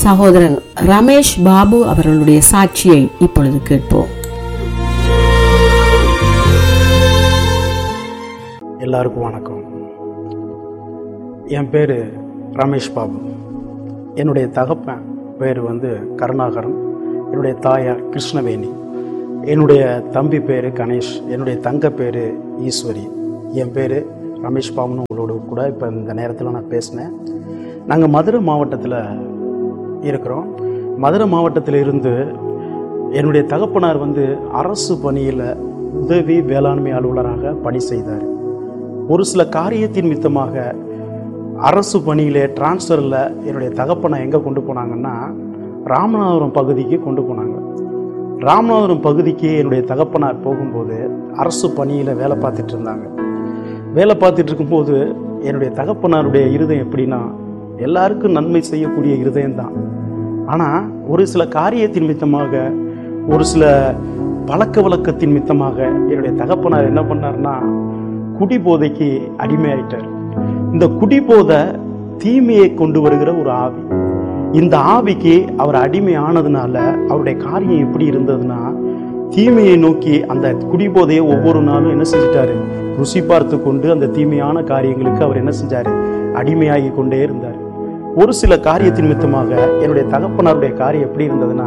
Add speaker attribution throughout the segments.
Speaker 1: சகோதரன் ரமேஷ் பாபு அவர்களுடைய சாட்சியை இப்பொழுது கேட்போம்
Speaker 2: எல்லாருக்கும் வணக்கம் என் பேர் ரமேஷ் பாபு என்னுடைய தகப்பன் பேர் வந்து கருணாகரன் என்னுடைய தாயார் கிருஷ்ணவேணி என்னுடைய தம்பி பேர் கணேஷ் என்னுடைய தங்க பேர் ஈஸ்வரி என் பேர் ரமேஷ் பாபுன்னு உங்களோட கூட இப்போ இந்த நேரத்தில் நான் பேசினேன் நாங்கள் மதுரை மாவட்டத்தில் இருக்கிறோம் மதுரை மாவட்டத்தில் இருந்து என்னுடைய தகப்பனார் வந்து அரசு பணியில் உதவி வேளாண்மை அலுவலராக பணி செய்தார் ஒரு சில காரியத்தின் மித்தமாக அரசு பணியிலே டிரான்ஸ்ஃபரில் என்னுடைய தகப்பனை எங்கே கொண்டு போனாங்கன்னா ராமநாதபுரம் பகுதிக்கு கொண்டு போனாங்க ராமநாதபுரம் பகுதிக்கு என்னுடைய தகப்பனார் போகும்போது அரசு பணியில் வேலை பார்த்துட்டு இருந்தாங்க வேலை பார்த்துட்டு இருக்கும்போது என்னுடைய தகப்பனாருடைய இருதயம் எப்படின்னா எல்லாருக்கும் நன்மை செய்யக்கூடிய இருதயம்தான் ஆனால் ஒரு சில காரியத்தின் மித்தமாக ஒரு சில பழக்க வழக்கத்தின் மித்தமாக என்னுடைய தகப்பனார் என்ன பண்ணார்னா குடிபோதைக்கு அடிமையாயிட்டார் இந்த குடிபோதை தீமையை கொண்டு வருகிற ஒரு ஆவி இந்த ஆவிக்கு அவர் அடிமை ஆனதுனால அவருடைய காரியம் எப்படி இருந்ததுன்னா தீமையை நோக்கி அந்த குடிபோதையை ஒவ்வொரு நாளும் என்ன செஞ்சிட்டாரு ருசி பார்த்து கொண்டு அந்த தீமையான காரியங்களுக்கு அவர் என்ன செஞ்சாரு அடிமையாகி கொண்டே இருந்தார் ஒரு சில காரியத்தின் மித்தமாக என்னுடைய தகப்பனாருடைய காரியம் எப்படி இருந்ததுன்னா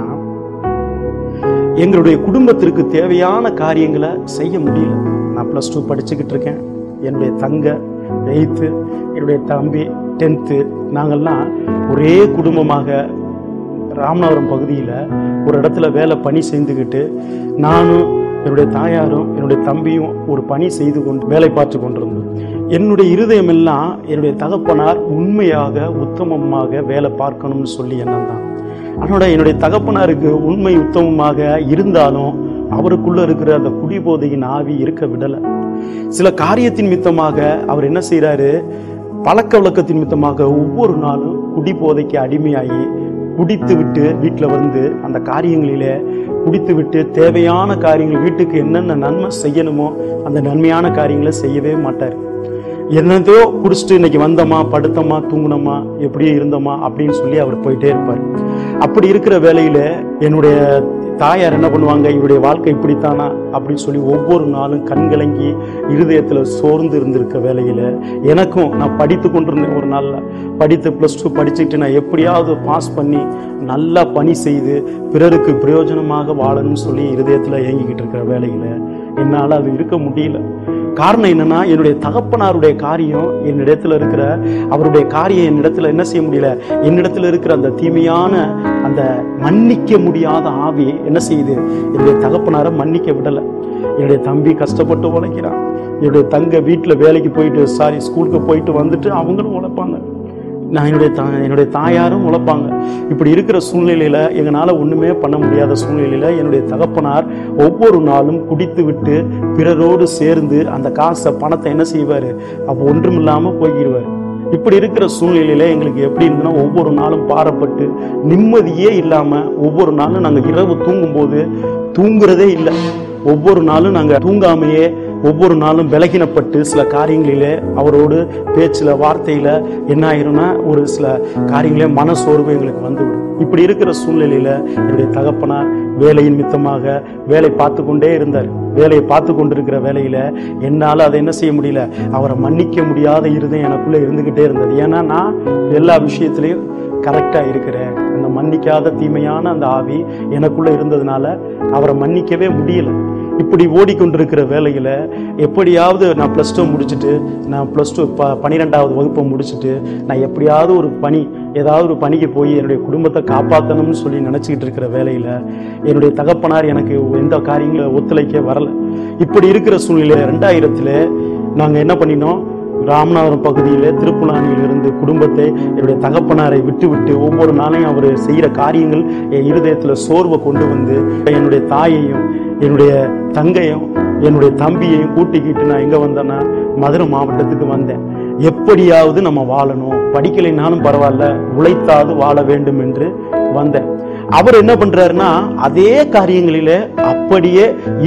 Speaker 2: எங்களுடைய குடும்பத்திற்கு தேவையான காரியங்களை செய்ய முடியல நான் ப்ளஸ் டூ படிச்சுக்கிட்டு இருக்கேன் என்னுடைய தங்க எயித்து என்னுடைய தம்பி டென்த்து நாங்கள்லாம் ஒரே குடும்பமாக ராமநாதபுரம் பகுதியில் ஒரு இடத்துல வேலை பணி செய்துக்கிட்டு நானும் என்னுடைய தாயாரும் என்னுடைய தம்பியும் ஒரு பணி செய்து கொண்டு வேலை பார்த்து கொண்டிருந்தோம் என்னுடைய இருதயம் எல்லாம் என்னுடைய தகப்பனார் உண்மையாக உத்தமமாக வேலை பார்க்கணும்னு சொல்லி எண்ணம் தான் அதனோட என்னுடைய தகப்பனாருக்கு உண்மை உத்தமமாக இருந்தாலும் அவருக்குள்ள இருக்கிற அந்த குடிபோதையின் ஆவி இருக்க விடலை சில காரியத்தின் மித்தமாக அவர் என்ன செய்றாரு பழக்க வழக்கத்தின் மித்தமாக ஒவ்வொரு நாளும் குடிபோதைக்கு அடிமையாகி குடித்து விட்டு வீட்டில் வந்து அந்த காரியங்களிலே குடித்து விட்டு தேவையான காரியங்கள் வீட்டுக்கு என்னென்ன நன்மை செய்யணுமோ அந்த நன்மையான காரியங்களை செய்யவே மாட்டார் என்னதோ குடிச்சிட்டு இன்னைக்கு வந்தோமா படுத்தோமா தூங்குனோமா எப்படியே இருந்தோமா அப்படின்னு சொல்லி அவர் போயிட்டே இருப்பார் அப்படி இருக்கிற வேலையில என்னுடைய தாயார் என்ன பண்ணுவாங்க இவருடைய வாழ்க்கை இப்படித்தானா அப்படின்னு சொல்லி ஒவ்வொரு நாளும் கண்கலங்கி இருதயத்துல சோர்ந்து இருந்திருக்க வேலையில எனக்கும் நான் படித்து கொண்டிருந்தேன் ஒரு நாள்ல படித்து ப்ளஸ் டூ படிச்சுட்டு நான் எப்படியாவது பாஸ் பண்ணி நல்லா பணி செய்து பிறருக்கு பிரயோஜனமாக வாழணும்னு சொல்லி இருதயத்துல இயங்கிக்கிட்டு இருக்கிற வேலையில என்னால் அது இருக்க முடியல காரணம் என்னன்னா என்னுடைய தகப்பனாருடைய காரியம் என்னிடத்துல இருக்கிற அவருடைய காரியம் என்னிடத்துல என்ன செய்ய முடியல என்னிடத்துல இருக்கிற அந்த தீமையான அந்த மன்னிக்க முடியாத ஆவி என்ன செய்யுது என்னுடைய தகப்பனாரை மன்னிக்க விடல என்னுடைய தம்பி கஷ்டப்பட்டு உழைக்கிறான் என்னுடைய தங்க வீட்டில் வேலைக்கு போயிட்டு சாரி ஸ்கூலுக்கு போயிட்டு வந்துட்டு அவங்களும் உழைப்பாங்க நான் என்னுடைய தா என்னுடைய தாயாரும் உழைப்பாங்க இப்படி இருக்கிற சூழ்நிலையில எங்களால் ஒண்ணுமே பண்ண முடியாத சூழ்நிலையில என்னுடைய தகப்பனார் ஒவ்வொரு நாளும் குடித்து விட்டு பிறரோடு சேர்ந்து அந்த காசை பணத்தை என்ன செய்வார் அப்போ ஒன்றுமில்லாம போய்கிடுவார் இப்படி இருக்கிற சூழ்நிலையில எங்களுக்கு எப்படி இருந்ததுன்னா ஒவ்வொரு நாளும் பாரப்பட்டு நிம்மதியே இல்லாம ஒவ்வொரு நாளும் நாங்க இரவு தூங்கும்போது தூங்குறதே இல்லை ஒவ்வொரு நாளும் நாங்க தூங்காமையே ஒவ்வொரு நாளும் விலகினப்பட்டு சில காரியங்களிலே அவரோடு பேச்சில் வார்த்தையில் என்ன ஆயிரும்னா ஒரு சில காரியங்களே மனசோர்வு எங்களுக்கு வந்துவிடும் இப்படி இருக்கிற சூழ்நிலையில என்னுடைய தகப்பனார் வேலையின் மித்தமாக வேலை பார்த்து கொண்டே இருந்தார் வேலையை பார்த்து கொண்டிருக்கிற வேலையில என்னால் அதை என்ன செய்ய முடியல அவரை மன்னிக்க முடியாத இருதயம் எனக்குள்ள இருந்துகிட்டே இருந்தது ஏன்னா நான் எல்லா விஷயத்திலையும் கரெக்டாக இருக்கிறேன் அந்த மன்னிக்காத தீமையான அந்த ஆவி எனக்குள்ள இருந்ததுனால அவரை மன்னிக்கவே முடியல இப்படி ஓடிக்கொண்டிருக்கிற வேலையில் எப்படியாவது நான் ப்ளஸ் டூ முடிச்சுட்டு நான் ப்ளஸ் டூ ப பன்னிரெண்டாவது வகுப்பை முடிச்சுட்டு நான் எப்படியாவது ஒரு பணி ஏதாவது ஒரு பணிக்கு போய் என்னுடைய குடும்பத்தை காப்பாற்றணும்னு சொல்லி நினச்சிக்கிட்டு இருக்கிற வேலையில் என்னுடைய தகப்பனார் எனக்கு எந்த காரியங்களும் ஒத்துழைக்க வரல இப்படி இருக்கிற சூழ்நிலை ரெண்டாயிரத்தில் நாங்கள் என்ன பண்ணினோம் ராமநாதபுரம் பகுதியிலே திருப்புலானியிலிருந்து குடும்பத்தை என்னுடைய தகப்பனாரை விட்டு விட்டு ஒவ்வொரு நாளையும் அவர் செய்கிற காரியங்கள் என் இருதயத்தில் சோர்வை கொண்டு வந்து என்னுடைய தாயையும் என்னுடைய தங்கையும் என்னுடைய தம்பியையும் கூட்டிக்கிட்டு நான் எங்கே வந்தேன்னா மதுரை மாவட்டத்துக்கு வந்தேன் எப்படியாவது நம்ம வாழணும் படிக்கலைனாலும் பரவாயில்ல உழைத்தாவது வாழ வேண்டும் என்று வந்தேன் அவர் என்ன பண்றாருன்னா அதே காரியங்களிலே அப்படியே இன்னும்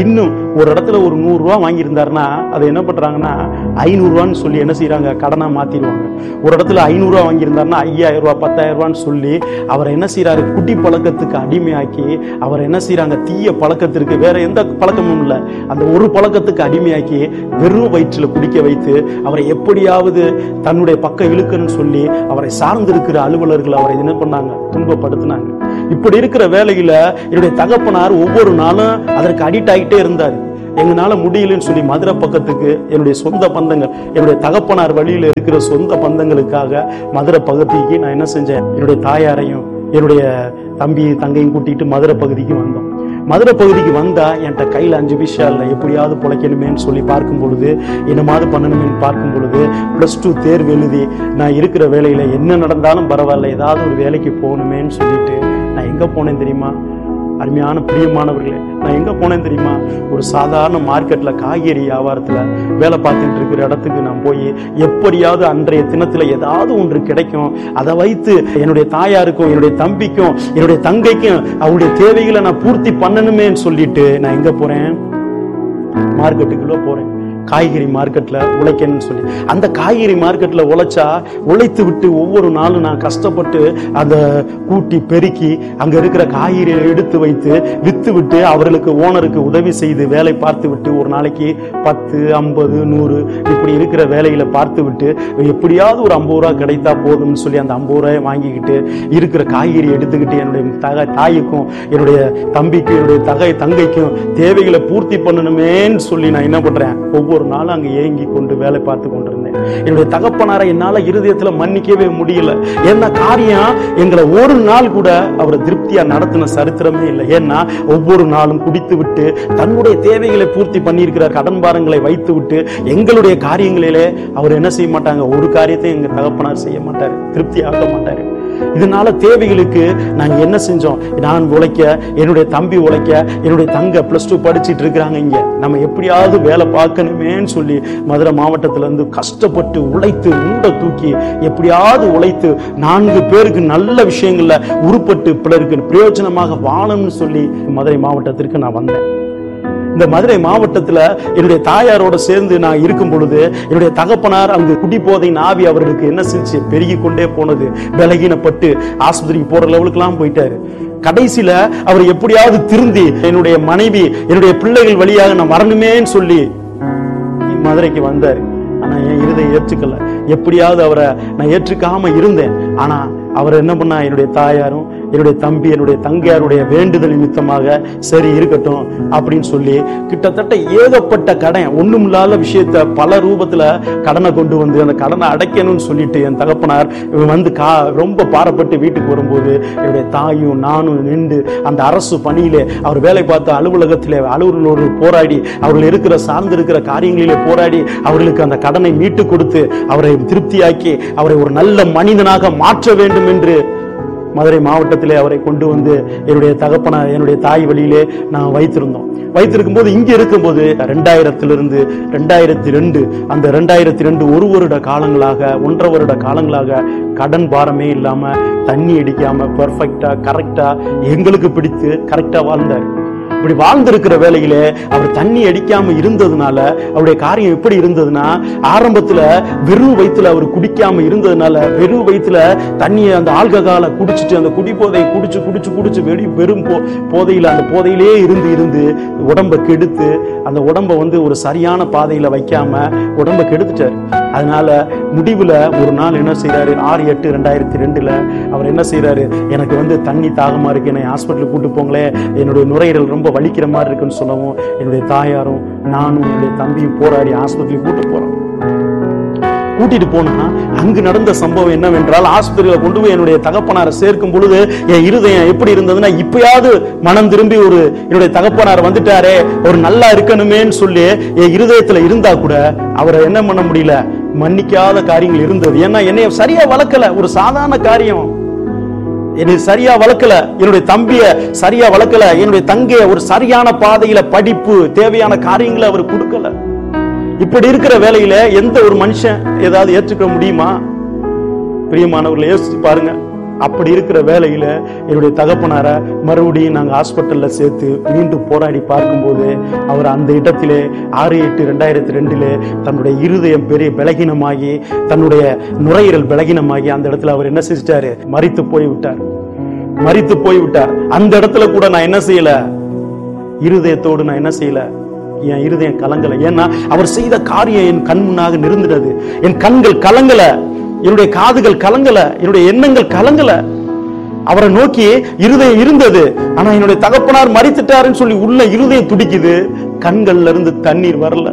Speaker 2: ஒரு இடத்துல ஒரு நூறு ரூபா வாங்கியிருந்தாருன்னா அதை என்ன பண்றாங்கன்னா ஐநூறுரூவான்னு சொல்லி என்ன செய்றாங்க கடனா மாத்திடுவாங்க ஒரு இடத்துல ஐநூறுரூவா வாங்கியிருந்தாருன்னா ஐயாயிரம் ரூபா பத்தாயிரம் ரூபான்னு சொல்லி அவரை என்ன செய்றாரு குட்டி பழக்கத்துக்கு அடிமையாக்கி அவரை என்ன செய்றாங்க தீய பழக்கத்திற்கு வேற எந்த பழக்கமும் இல்லை அந்த ஒரு பழக்கத்துக்கு அடிமையாக்கி வெறும் வயிற்றில் குடிக்க வைத்து அவரை எப்படியாவது தன்னுடைய பக்கம் இழுக்கணும்னு சொல்லி அவரை சார்ந்திருக்கிற அலுவலர்கள் அவரை என்ன பண்ணாங்க துன்பப்படுத்தினாங்க இப்படி இருக்கிற வேலையில என்னுடைய தகப்பனார் ஒவ்வொரு நாளும் அதற்கு அடிக்ட் ஆகிட்டே இருந்தார் எங்களால முடியலன்னு சொல்லி மதுரை பக்கத்துக்கு என்னுடைய சொந்த பந்தங்கள் என்னுடைய தகப்பனார் வழியில இருக்கிற சொந்த பந்தங்களுக்காக மதுரை பகுதிக்கு நான் என்ன செஞ்சேன் என்னுடைய தாயாரையும் என்னுடைய தம்பி தங்கையும் கூட்டிட்டு மதுரை பகுதிக்கு வந்தோம் மதுரை பகுதிக்கு வந்தா என்கிட்ட கையில் அஞ்சு விஷயம் இல்லை எப்படியாவது பிழைக்கணுமேன்னு சொல்லி பார்க்கும் பொழுது என்னமாவது பண்ணணுமேன்னு பார்க்கும் பொழுது ப்ளஸ் டூ தேர்வு எழுதி நான் இருக்கிற வேலையில் என்ன நடந்தாலும் பரவாயில்ல ஏதாவது ஒரு வேலைக்கு போகணுமேன்னு சொல்லிட்டு நான் எங்கே போனேன் தெரியுமா அருமையான பிரியமானவர்களே நான் எங்கே போனேன் தெரியுமா ஒரு சாதாரண மார்க்கெட்டில் காய்கறி வியாபாரத்தில் வேலை பார்த்துட்டு இருக்கிற இடத்துக்கு நான் போய் எப்படியாவது அன்றைய தினத்தில் ஏதாவது ஒன்று கிடைக்கும் அதை வைத்து என்னுடைய தாயாருக்கும் என்னுடைய தம்பிக்கும் என்னுடைய தங்கைக்கும் அவருடைய தேவைகளை நான் பூர்த்தி பண்ணணுமேன்னு சொல்லிட்டு நான் எங்கே போகிறேன் மார்க்கெட்டுக்குள்ள போறேன் காய்கறி மார்க்கெட்ல உழைக்கணும்னு சொல்லி அந்த காய்கறி மார்க்கெட்ல உழைச்சா உழைத்து விட்டு ஒவ்வொரு நாளும் நான் கஷ்டப்பட்டு அந்த கூட்டி பெருக்கி அங்க இருக்கிற காய்கறியை எடுத்து வைத்து வித்து விட்டு அவர்களுக்கு ஓனருக்கு உதவி செய்து வேலை பார்த்து விட்டு ஒரு நாளைக்கு பத்து ஐம்பது நூறு இப்படி இருக்கிற வேலைகளை பார்த்து விட்டு எப்படியாவது ஒரு ஐம்பது ரூபா கிடைத்தா போதும்னு சொல்லி அந்த ஐம்பது ரூபாயை வாங்கிக்கிட்டு இருக்கிற காய்கறி எடுத்துக்கிட்டு என்னுடைய தக தாய்க்கும் என்னுடைய தம்பிக்கும் என்னுடைய தகை தங்கைக்கும் தேவைகளை பூர்த்தி பண்ணணுமேன்னு சொல்லி நான் என்ன பண்றேன் ஒவ்வொரு நாளும் அங்க ஏங்கி கொண்டு வேலை பார்த்து கொண்டிருந்தேன் என்னுடைய தகப்பனாரை என்னால இருதயத்துல மன்னிக்கவே முடியல என்ன காரியம் எங்களை ஒரு நாள் கூட அவரை திருப்தியா நடத்தின சரித்திரமே இல்லை ஏன்னா ஒவ்வொரு நாளும் குடித்து விட்டு தன்னுடைய தேவைகளை பூர்த்தி பண்ணியிருக்கிற கடன் பாரங்களை வைத்து விட்டு எங்களுடைய காரியங்களிலே அவர் என்ன செய்ய மாட்டாங்க ஒரு காரியத்தை எங்க தகப்பனார் செய்ய மாட்டாரு திருப்தி ஆக்க மாட்டாரு இதனால தேவைகளுக்கு நாங்க என்ன செஞ்சோம் நான் உழைக்க என்னுடைய தம்பி உழைக்க என்னுடைய தங்க பிளஸ் டூ படிச்சிட்டு இருக்கிறாங்க இங்க நம்ம எப்படியாவது வேலை பார்க்கணுமேன்னு சொல்லி மதுரை மாவட்டத்துல இருந்து கஷ்டப்பட்டு உழைத்து மூட்டை தூக்கி எப்படியாவது உழைத்து நான்கு பேருக்கு நல்ல விஷயங்கள்ல உருப்பட்டு பிறருக்கு பிரயோஜனமாக வாழணும்னு சொல்லி மதுரை மாவட்டத்திற்கு நான் வந்தேன் இந்த மதுரை மாவட்டத்துல என்னுடைய தாயாரோட சேர்ந்து நான் இருக்கும் பொழுது என்னுடைய தகப்பனார் அங்கு குடிபோதை நாவி அவர்களுக்கு என்ன செஞ்சு பெருகி கொண்டே போனது பலகீனப்பட்டு ஆஸ்பத்திரிக்கு போற லெவலுக்குலாம் போயிட்டாரு கடைசியில அவர் எப்படியாவது திருந்தி என்னுடைய மனைவி என்னுடைய பிள்ளைகள் வழியாக நான் வரணுமேன்னு சொல்லி மதுரைக்கு வந்தார் ஆனா என் இருதை ஏற்றுக்கல எப்படியாவது அவரை நான் ஏற்றுக்காம இருந்தேன் ஆனா அவர் என்ன பண்ணா என்னுடைய தாயாரும் என்னுடைய தம்பி என்னுடைய தங்கையாருடைய வேண்டுதல் நிமித்தமாக சரி இருக்கட்டும் அப்படின்னு சொல்லி கிட்டத்தட்ட ஏகப்பட்ட கடன் ஒண்ணும் இல்லாத விஷயத்த பல ரூபத்துல கடனை கொண்டு வந்து அந்த கடனை அடைக்கணும்னு சொல்லிட்டு என் தகப்பனார் இவன் வந்து கா ரொம்ப பாரப்பட்டு வீட்டுக்கு வரும்போது என்னுடைய தாயும் நானும் நின்று அந்த அரசு பணியிலே அவர் வேலை பார்த்த அலுவலகத்திலே அலுவலரோடு போராடி அவர்கள் இருக்கிற சார்ந்து இருக்கிற காரியங்களிலே போராடி அவர்களுக்கு அந்த கடனை மீட்டு கொடுத்து அவரை திருப்தியாக்கி அவரை ஒரு நல்ல மனிதனாக மாற்ற வேண்டும் என்று மதுரை மாவட்டத்திலே அவரை கொண்டு வந்து என்னுடைய தகப்பன என்னுடைய தாய் வழியிலே நான் வைத்திருந்தோம் வைத்திருக்கும் போது இங்க இருக்கும்போது ரெண்டாயிரத்திலிருந்து ரெண்டாயிரத்தி ரெண்டு அந்த ரெண்டாயிரத்தி ரெண்டு ஒரு வருட காலங்களாக ஒன்றரை வருட காலங்களாக கடன் பாரமே இல்லாம தண்ணி அடிக்காம பெர்ஃபெக்டா கரெக்டா எங்களுக்கு பிடித்து கரெக்டா வாழ்ந்தார் இப்படி வாழ்ந்திருக்கிற வேலையிலே அவர் தண்ணி அடிக்காம இருந்ததுனால அவருடைய காரியம் எப்படி இருந்ததுன்னா ஆரம்பத்துல வெறும் வயித்துல அவர் குடிக்காம இருந்ததுனால வெறும் வயித்துல தண்ணியை அந்த ஆல்கஹாலை குடிச்சிட்டு அந்த குடி போதையை குடிச்சு குடிச்சு குடிச்சு வெடி வெறும் போ போதையில அந்த போதையிலே இருந்து இருந்து உடம்ப கெடுத்து அந்த உடம்ப வந்து ஒரு சரியான பாதையில வைக்காம உடம்ப கெடுத்துட்டாரு அதனால முடிவுல ஒரு நாள் என்ன செய்யறாரு ஆறு எட்டு ரெண்டாயிரத்தி ரெண்டுல அவர் என்ன செய்யறாரு எனக்கு வந்து தண்ணி தாகமா இருக்கு என்னை ஹாஸ்பிட்டலுக்கு கூட்டு போங்களேன் என்னுடைய நுரையீரல் ரொம்ப வலிக்கிற மாதிரி இருக்குன்னு சொல்லவும் என்னுடைய தாயாரும் நானும் என்னுடைய தம்பியும் போராடி ஆஸ்பத்திரிக்கு கூட்டு போறோம் கூட்டிட்டு போனா அங்கு நடந்த சம்பவம் என்னவென்றால் ஆஸ்பத்திரியில கொண்டு போய் என்னுடைய தகப்பனாரை சேர்க்கும் பொழுது என் இருதயம் எப்படி இருந்ததுன்னா இப்பயாவது மனம் திரும்பி ஒரு என்னுடைய தகப்பனார் வந்துட்டாரே ஒரு நல்லா இருக்கணுமேன்னு சொல்லி என் இருதயத்துல இருந்தா கூட அவரை என்ன பண்ண முடியல மன்னிக்காத காரியங்கள் இருந்தது ஏன்னா என்னைய சரியா வளர்க்கல ஒரு சாதாரண காரியம் என்னை சரியா வளர்க்கல என்னுடைய தம்பிய சரியா வளர்க்கல என்னுடைய தங்கைய ஒரு சரியான பாதையில படிப்பு தேவையான காரியங்களை அவர் கொடுக்கல இப்படி இருக்கிற வேலையில எந்த ஒரு மனுஷன் ஏதாவது ஏற்றுக்க முடியுமா பிரியமானவர்களை யோசிச்சு பாருங்க அப்படி இருக்கிற வேலையில என்னுடைய தகப்பனார மறுபடியும் நாங்க ஹாஸ்பிட்டல்ல சேர்த்து மீண்டும் போராடி பார்க்கும்போது அவர் அந்த இடத்திலே ஆறு எட்டு ரெண்டாயிரத்தி ரெண்டிலே தன்னுடைய இருதயம் பெரிய பலகீனமாகி தன்னுடைய நுரையீரல் பலகீனமாகி அந்த இடத்துல அவர் என்ன செஞ்சிட்டாரு மறித்து போய் விட்டார் மறித்து போய் விட்டார் அந்த இடத்துல கூட நான் என்ன செய்யல இருதயத்தோடு நான் என்ன செய்யல என் இருதயம் கலங்கல ஏன்னா அவர் செய்த காரியம் என் கண் முன்னாக நிறுந்துறது என் கண்கள் கலங்கல என்னுடைய காதுகள் கலங்கல என்னுடைய எண்ணங்கள் கலங்கல அவரை நோக்கி இருதயம் இருந்தது ஆனா என்னுடைய தகப்பனார் மறித்துட்டாருன்னு சொல்லி உள்ள இருதயம் துடிக்குது கண்கள்ல இருந்து தண்ணீர் வரல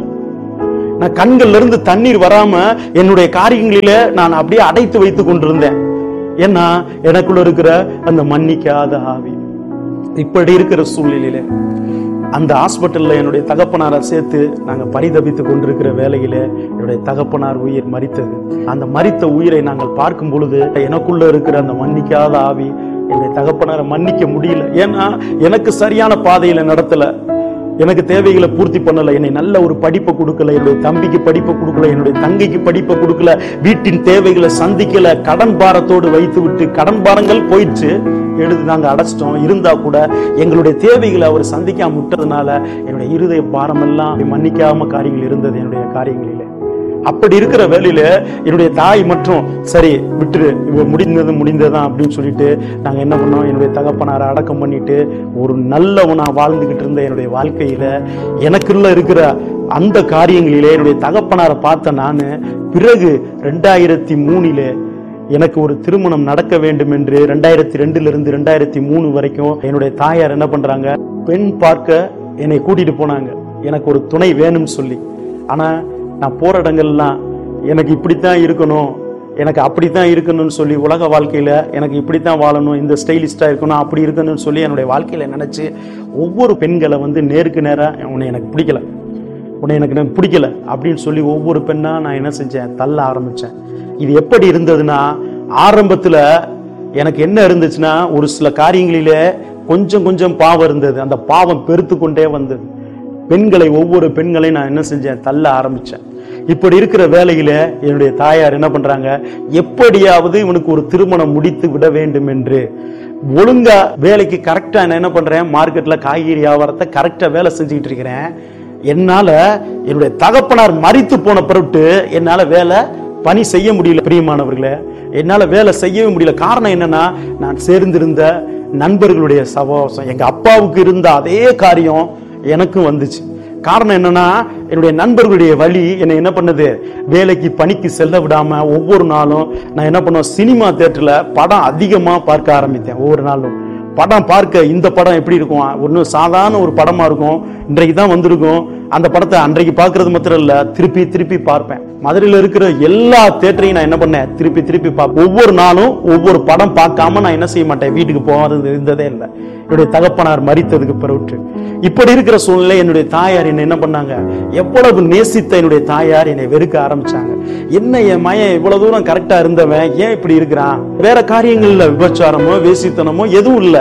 Speaker 2: நான் கண்கள்ல இருந்து தண்ணீர் வராம என்னுடைய காரியங்களில நான் அப்படியே அடைத்து வைத்துக் கொண்டிருந்தேன் ஏன்னா எனக்குள்ள இருக்கிற அந்த மன்னிக்காத ஆவி இப்படி இருக்கிற சூழ்நிலையில அந்த ஹாஸ்பிட்டல்ல என்னுடைய தகப்பனாரை சேர்த்து நாங்க பரிதபித்து கொண்டிருக்கிற வேலையில என்னுடைய தகப்பனார் உயிர் மரித்தது அந்த மரித்த உயிரை நாங்கள் பார்க்கும் பொழுது எனக்குள்ள இருக்கிற அந்த மன்னிக்காத ஆவி என்னுடைய தகப்பனாரை மன்னிக்க முடியல ஏன்னா எனக்கு சரியான பாதையில நடத்தல எனக்கு தேவைகளை பூர்த்தி பண்ணல என்னை நல்ல ஒரு படிப்பை கொடுக்கல என்னுடைய தம்பிக்கு படிப்பை கொடுக்கல என்னுடைய தங்கைக்கு படிப்பை கொடுக்கல வீட்டின் தேவைகளை சந்திக்கல கடன் பாரத்தோடு வைத்து விட்டு கடன் பாரங்கள் போயிடுச்சு எடுத்து நாங்க அடைச்சிட்டோம் இருந்தா கூட எங்களுடைய தேவைகளை அவர் சந்திக்காம விட்டதுனால என்னுடைய இருதய பாரமெல்லாம் மன்னிக்காம காரியங்கள் இருந்தது என்னுடைய காரியங்களிலே அப்படி இருக்கிற வேலையில என்னுடைய தாய் மற்றும் சரி விட்டுரு இவ முடிந்தது முடிந்ததான் அப்படின்னு சொல்லிட்டு நாங்க என்ன பண்ணோம் என்னுடைய தகப்பனாரை அடக்கம் பண்ணிட்டு ஒரு நல்லவனா வாழ்ந்துகிட்டு இருந்த என்னுடைய வாழ்க்கையில எனக்குள்ள இருக்கிற அந்த காரியங்களிலே என்னுடைய தகப்பனாரை பார்த்த நானு பிறகு ரெண்டாயிரத்தி மூணிலே எனக்கு ஒரு திருமணம் நடக்க வேண்டும் என்று ரெண்டாயிரத்தி ரெண்டுல இருந்து ரெண்டாயிரத்தி மூணு வரைக்கும் என்னுடைய தாயார் என்ன பண்றாங்க பெண் பார்க்க என்னை கூட்டிட்டு போனாங்க எனக்கு ஒரு துணை வேணும்னு சொல்லி ஆனா நான் போற இடங்கள்லாம் எனக்கு இப்படித்தான் இருக்கணும் எனக்கு அப்படித்தான் இருக்கணும்னு சொல்லி உலக வாழ்க்கையில எனக்கு இப்படித்தான் வாழணும் இந்த ஸ்டைலிஸ்டா இருக்கணும் அப்படி இருக்கணும்னு சொல்லி என்னுடைய வாழ்க்கையில நினைச்சு ஒவ்வொரு பெண்களை வந்து நேருக்கு நேரா உன்னை எனக்கு பிடிக்கல உன்னை எனக்கு எனக்கு பிடிக்கல அப்படின்னு சொல்லி ஒவ்வொரு பெண்ணா நான் என்ன செஞ்சேன் தள்ள ஆரம்பிச்சேன் இது எப்படி இருந்ததுன்னா ஆரம்பத்துல எனக்கு என்ன இருந்துச்சுன்னா ஒரு சில காரியங்களிலே கொஞ்சம் கொஞ்சம் பாவம் இருந்தது அந்த பாவம் பெருத்து கொண்டே வந்தது பெண்களை ஒவ்வொரு பெண்களையும் நான் என்ன செஞ்சேன் தள்ள ஆரம்பிச்சேன் இப்படி இருக்கிற வேலையில என்னுடைய தாயார் என்ன பண்றாங்க எப்படியாவது இவனுக்கு ஒரு திருமணம் முடித்து விட வேண்டும் என்று ஒழுங்கா வேலைக்கு கரெக்டா நான் என்ன பண்றேன் மார்க்கெட்ல காய்கறி வியாபாரத்தை கரெக்டா வேலை செஞ்சுக்கிட்டு இருக்கிறேன் என்னால என்னுடைய தகப்பனார் மறித்து போன பொருட்டு என்னால வேலை பணி செய்ய முடியல பிரியமானவர்களே என்னால வேலை செய்யவே முடியல காரணம் என்னன்னா நான் சேர்ந்திருந்த நண்பர்களுடைய சகவாசம் எங்க அப்பாவுக்கு இருந்த அதே காரியம் எனக்கும் வந்துச்சு காரணம் என்னன்னா என்னுடைய நண்பர்களுடைய வழி என்னை என்ன பண்ணுது வேலைக்கு பணிக்கு செல்ல விடாம ஒவ்வொரு நாளும் நான் என்ன பண்ணுவேன் சினிமா தேட்டர்ல படம் அதிகமா பார்க்க ஆரம்பித்தேன் ஒவ்வொரு நாளும் படம் பார்க்க இந்த படம் எப்படி இருக்கும் ஒன்றும் சாதாரண ஒரு படமா இருக்கும் இன்றைக்கு தான் வந்திருக்கும் அந்த படத்தை அன்றைக்கு பார்க்கிறது மாத்திரம் இல்ல திருப்பி திருப்பி பார்ப்பேன் மதுரையில் இருக்கிற எல்லா தேட்டரையும் நான் என்ன பண்ணேன் திருப்பி திருப்பி பார்ப்பேன் ஒவ்வொரு நாளும் ஒவ்வொரு படம் பார்க்காம நான் என்ன செய்ய மாட்டேன் வீட்டுக்கு போகாதது இருந்ததே இல்லை என்னுடைய தகப்பனார் மறித்ததுக்கு பிறகு இப்படி இருக்கிற சூழ்நிலை என்னுடைய தாயார் என்ன என்ன பண்ணாங்க எவ்வளவு நேசித்த என்னுடைய தாயார் என்னை வெறுக்க ஆரம்பிச்சாங்க என்ன என் மயன் இவ்வளவு தூரம் கரெக்டா இருந்தவன் ஏன் இப்படி இருக்கிறான் வேற காரியங்கள்ல விபச்சாரமோ வேசித்தனமோ எதுவும் இல்ல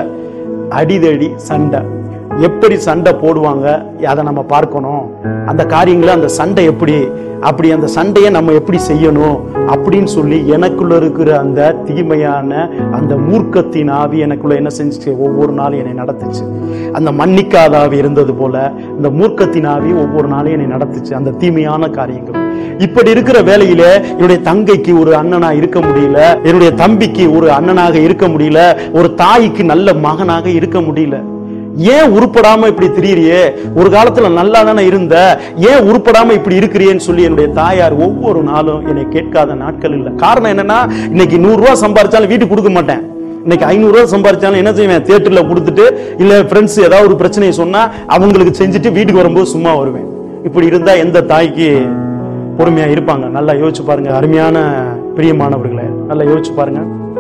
Speaker 2: அடிதடி சண்டை எப்படி சண்டை போடுவாங்க அதை நம்ம பார்க்கணும் அந்த காரியங்களை அந்த சண்டை எப்படி அப்படி அந்த சண்டையை நம்ம எப்படி செய்யணும் அப்படின்னு சொல்லி எனக்குள்ள இருக்கிற அந்த தீமையான அந்த மூர்க்கத்தின் ஆவி எனக்குள்ள என்ன செஞ்சுச்சு ஒவ்வொரு நாளும் என்னை நடத்துச்சு அந்த மன்னிக்காத ஆவி இருந்தது போல இந்த மூர்க்கத்தின் ஆவி ஒவ்வொரு நாளும் என்னை நடத்துச்சு அந்த தீமையான காரியங்கள் இப்படி இருக்கிற வேலையில என்னுடைய தங்கைக்கு ஒரு அண்ணனா இருக்க முடியல என்னுடைய தம்பிக்கு ஒரு அண்ணனாக இருக்க முடியல ஒரு தாய்க்கு நல்ல மகனாக இருக்க முடியல ஏன் உருப்படாம இப்படி திரியிறியே ஒரு காலத்துல நல்லா தானே இருந்த ஏன் உருப்படாம இப்படி இருக்கிறியேன்னு சொல்லி என்னுடைய தாயார் ஒவ்வொரு நாளும் என்னை கேட்காத நாட்கள் இல்லை காரணம் என்னன்னா இன்னைக்கு நூறு ரூபாய் சம்பாரிச்சாலும் வீட்டுக்கு கொடுக்க மாட்டேன் இன்னைக்கு ஐநூறு ரூபாய் சம்பாரிச்சாலும் என்ன செய்வேன் தியேட்டர்ல கொடுத்துட்டு இல்ல ஃப்ரெண்ட்ஸ் ஏதாவது ஒரு பிரச்சனையை சொன்னா அவங்களுக்கு செஞ்சுட்டு வீட்டுக்கு வரும்போது சும்மா வருவேன் இப்படி இருந்தா எந்த தாய்க்கு பொறுமையா இருப்பாங்க நல்லா யோசிச்சு பாருங்க அருமையான பிரியமானவர்களே நல்லா யோசிச்சு பாருங்க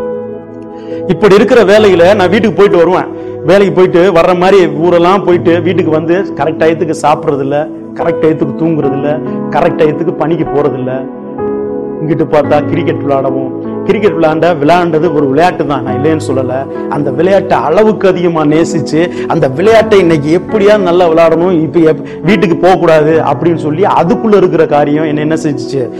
Speaker 2: இப்படி இருக்கிற வேலையில நான் வீட்டுக்கு போயிட்டு வருவேன் வேலைக்கு போயிட்டு வர்ற மாதிரி ஊரெல்லாம் போயிட்டு வீட்டுக்கு வந்து கரெக்ட் டயத்துக்கு சாப்பிட்றது இல்ல கரெக்ட் டயத்துக்கு தூங்குறது இல்ல கரெக்ட் டயத்துக்கு பணிக்கு போறது இல்ல இங்கிட்டு பார்த்தா கிரிக்கெட் விளையாடவும் கிரிக்கெட் விளையாண்ட விளையாண்டது ஒரு விளையாட்டு தான் நான் இல்லைன்னு சொல்லல அந்த விளையாட்டை அளவுக்கு அதிகமா நேசிச்சு அந்த விளையாட்டை இன்னைக்கு எப்படியா நல்லா விளையாடணும் இப்ப எப்- வீட்டுக்கு போக கூடாது அப்படின்னு சொல்லி அதுக்குள்ள இருக்கிற காரியம் என்ன என்ன செஞ்சுச்சு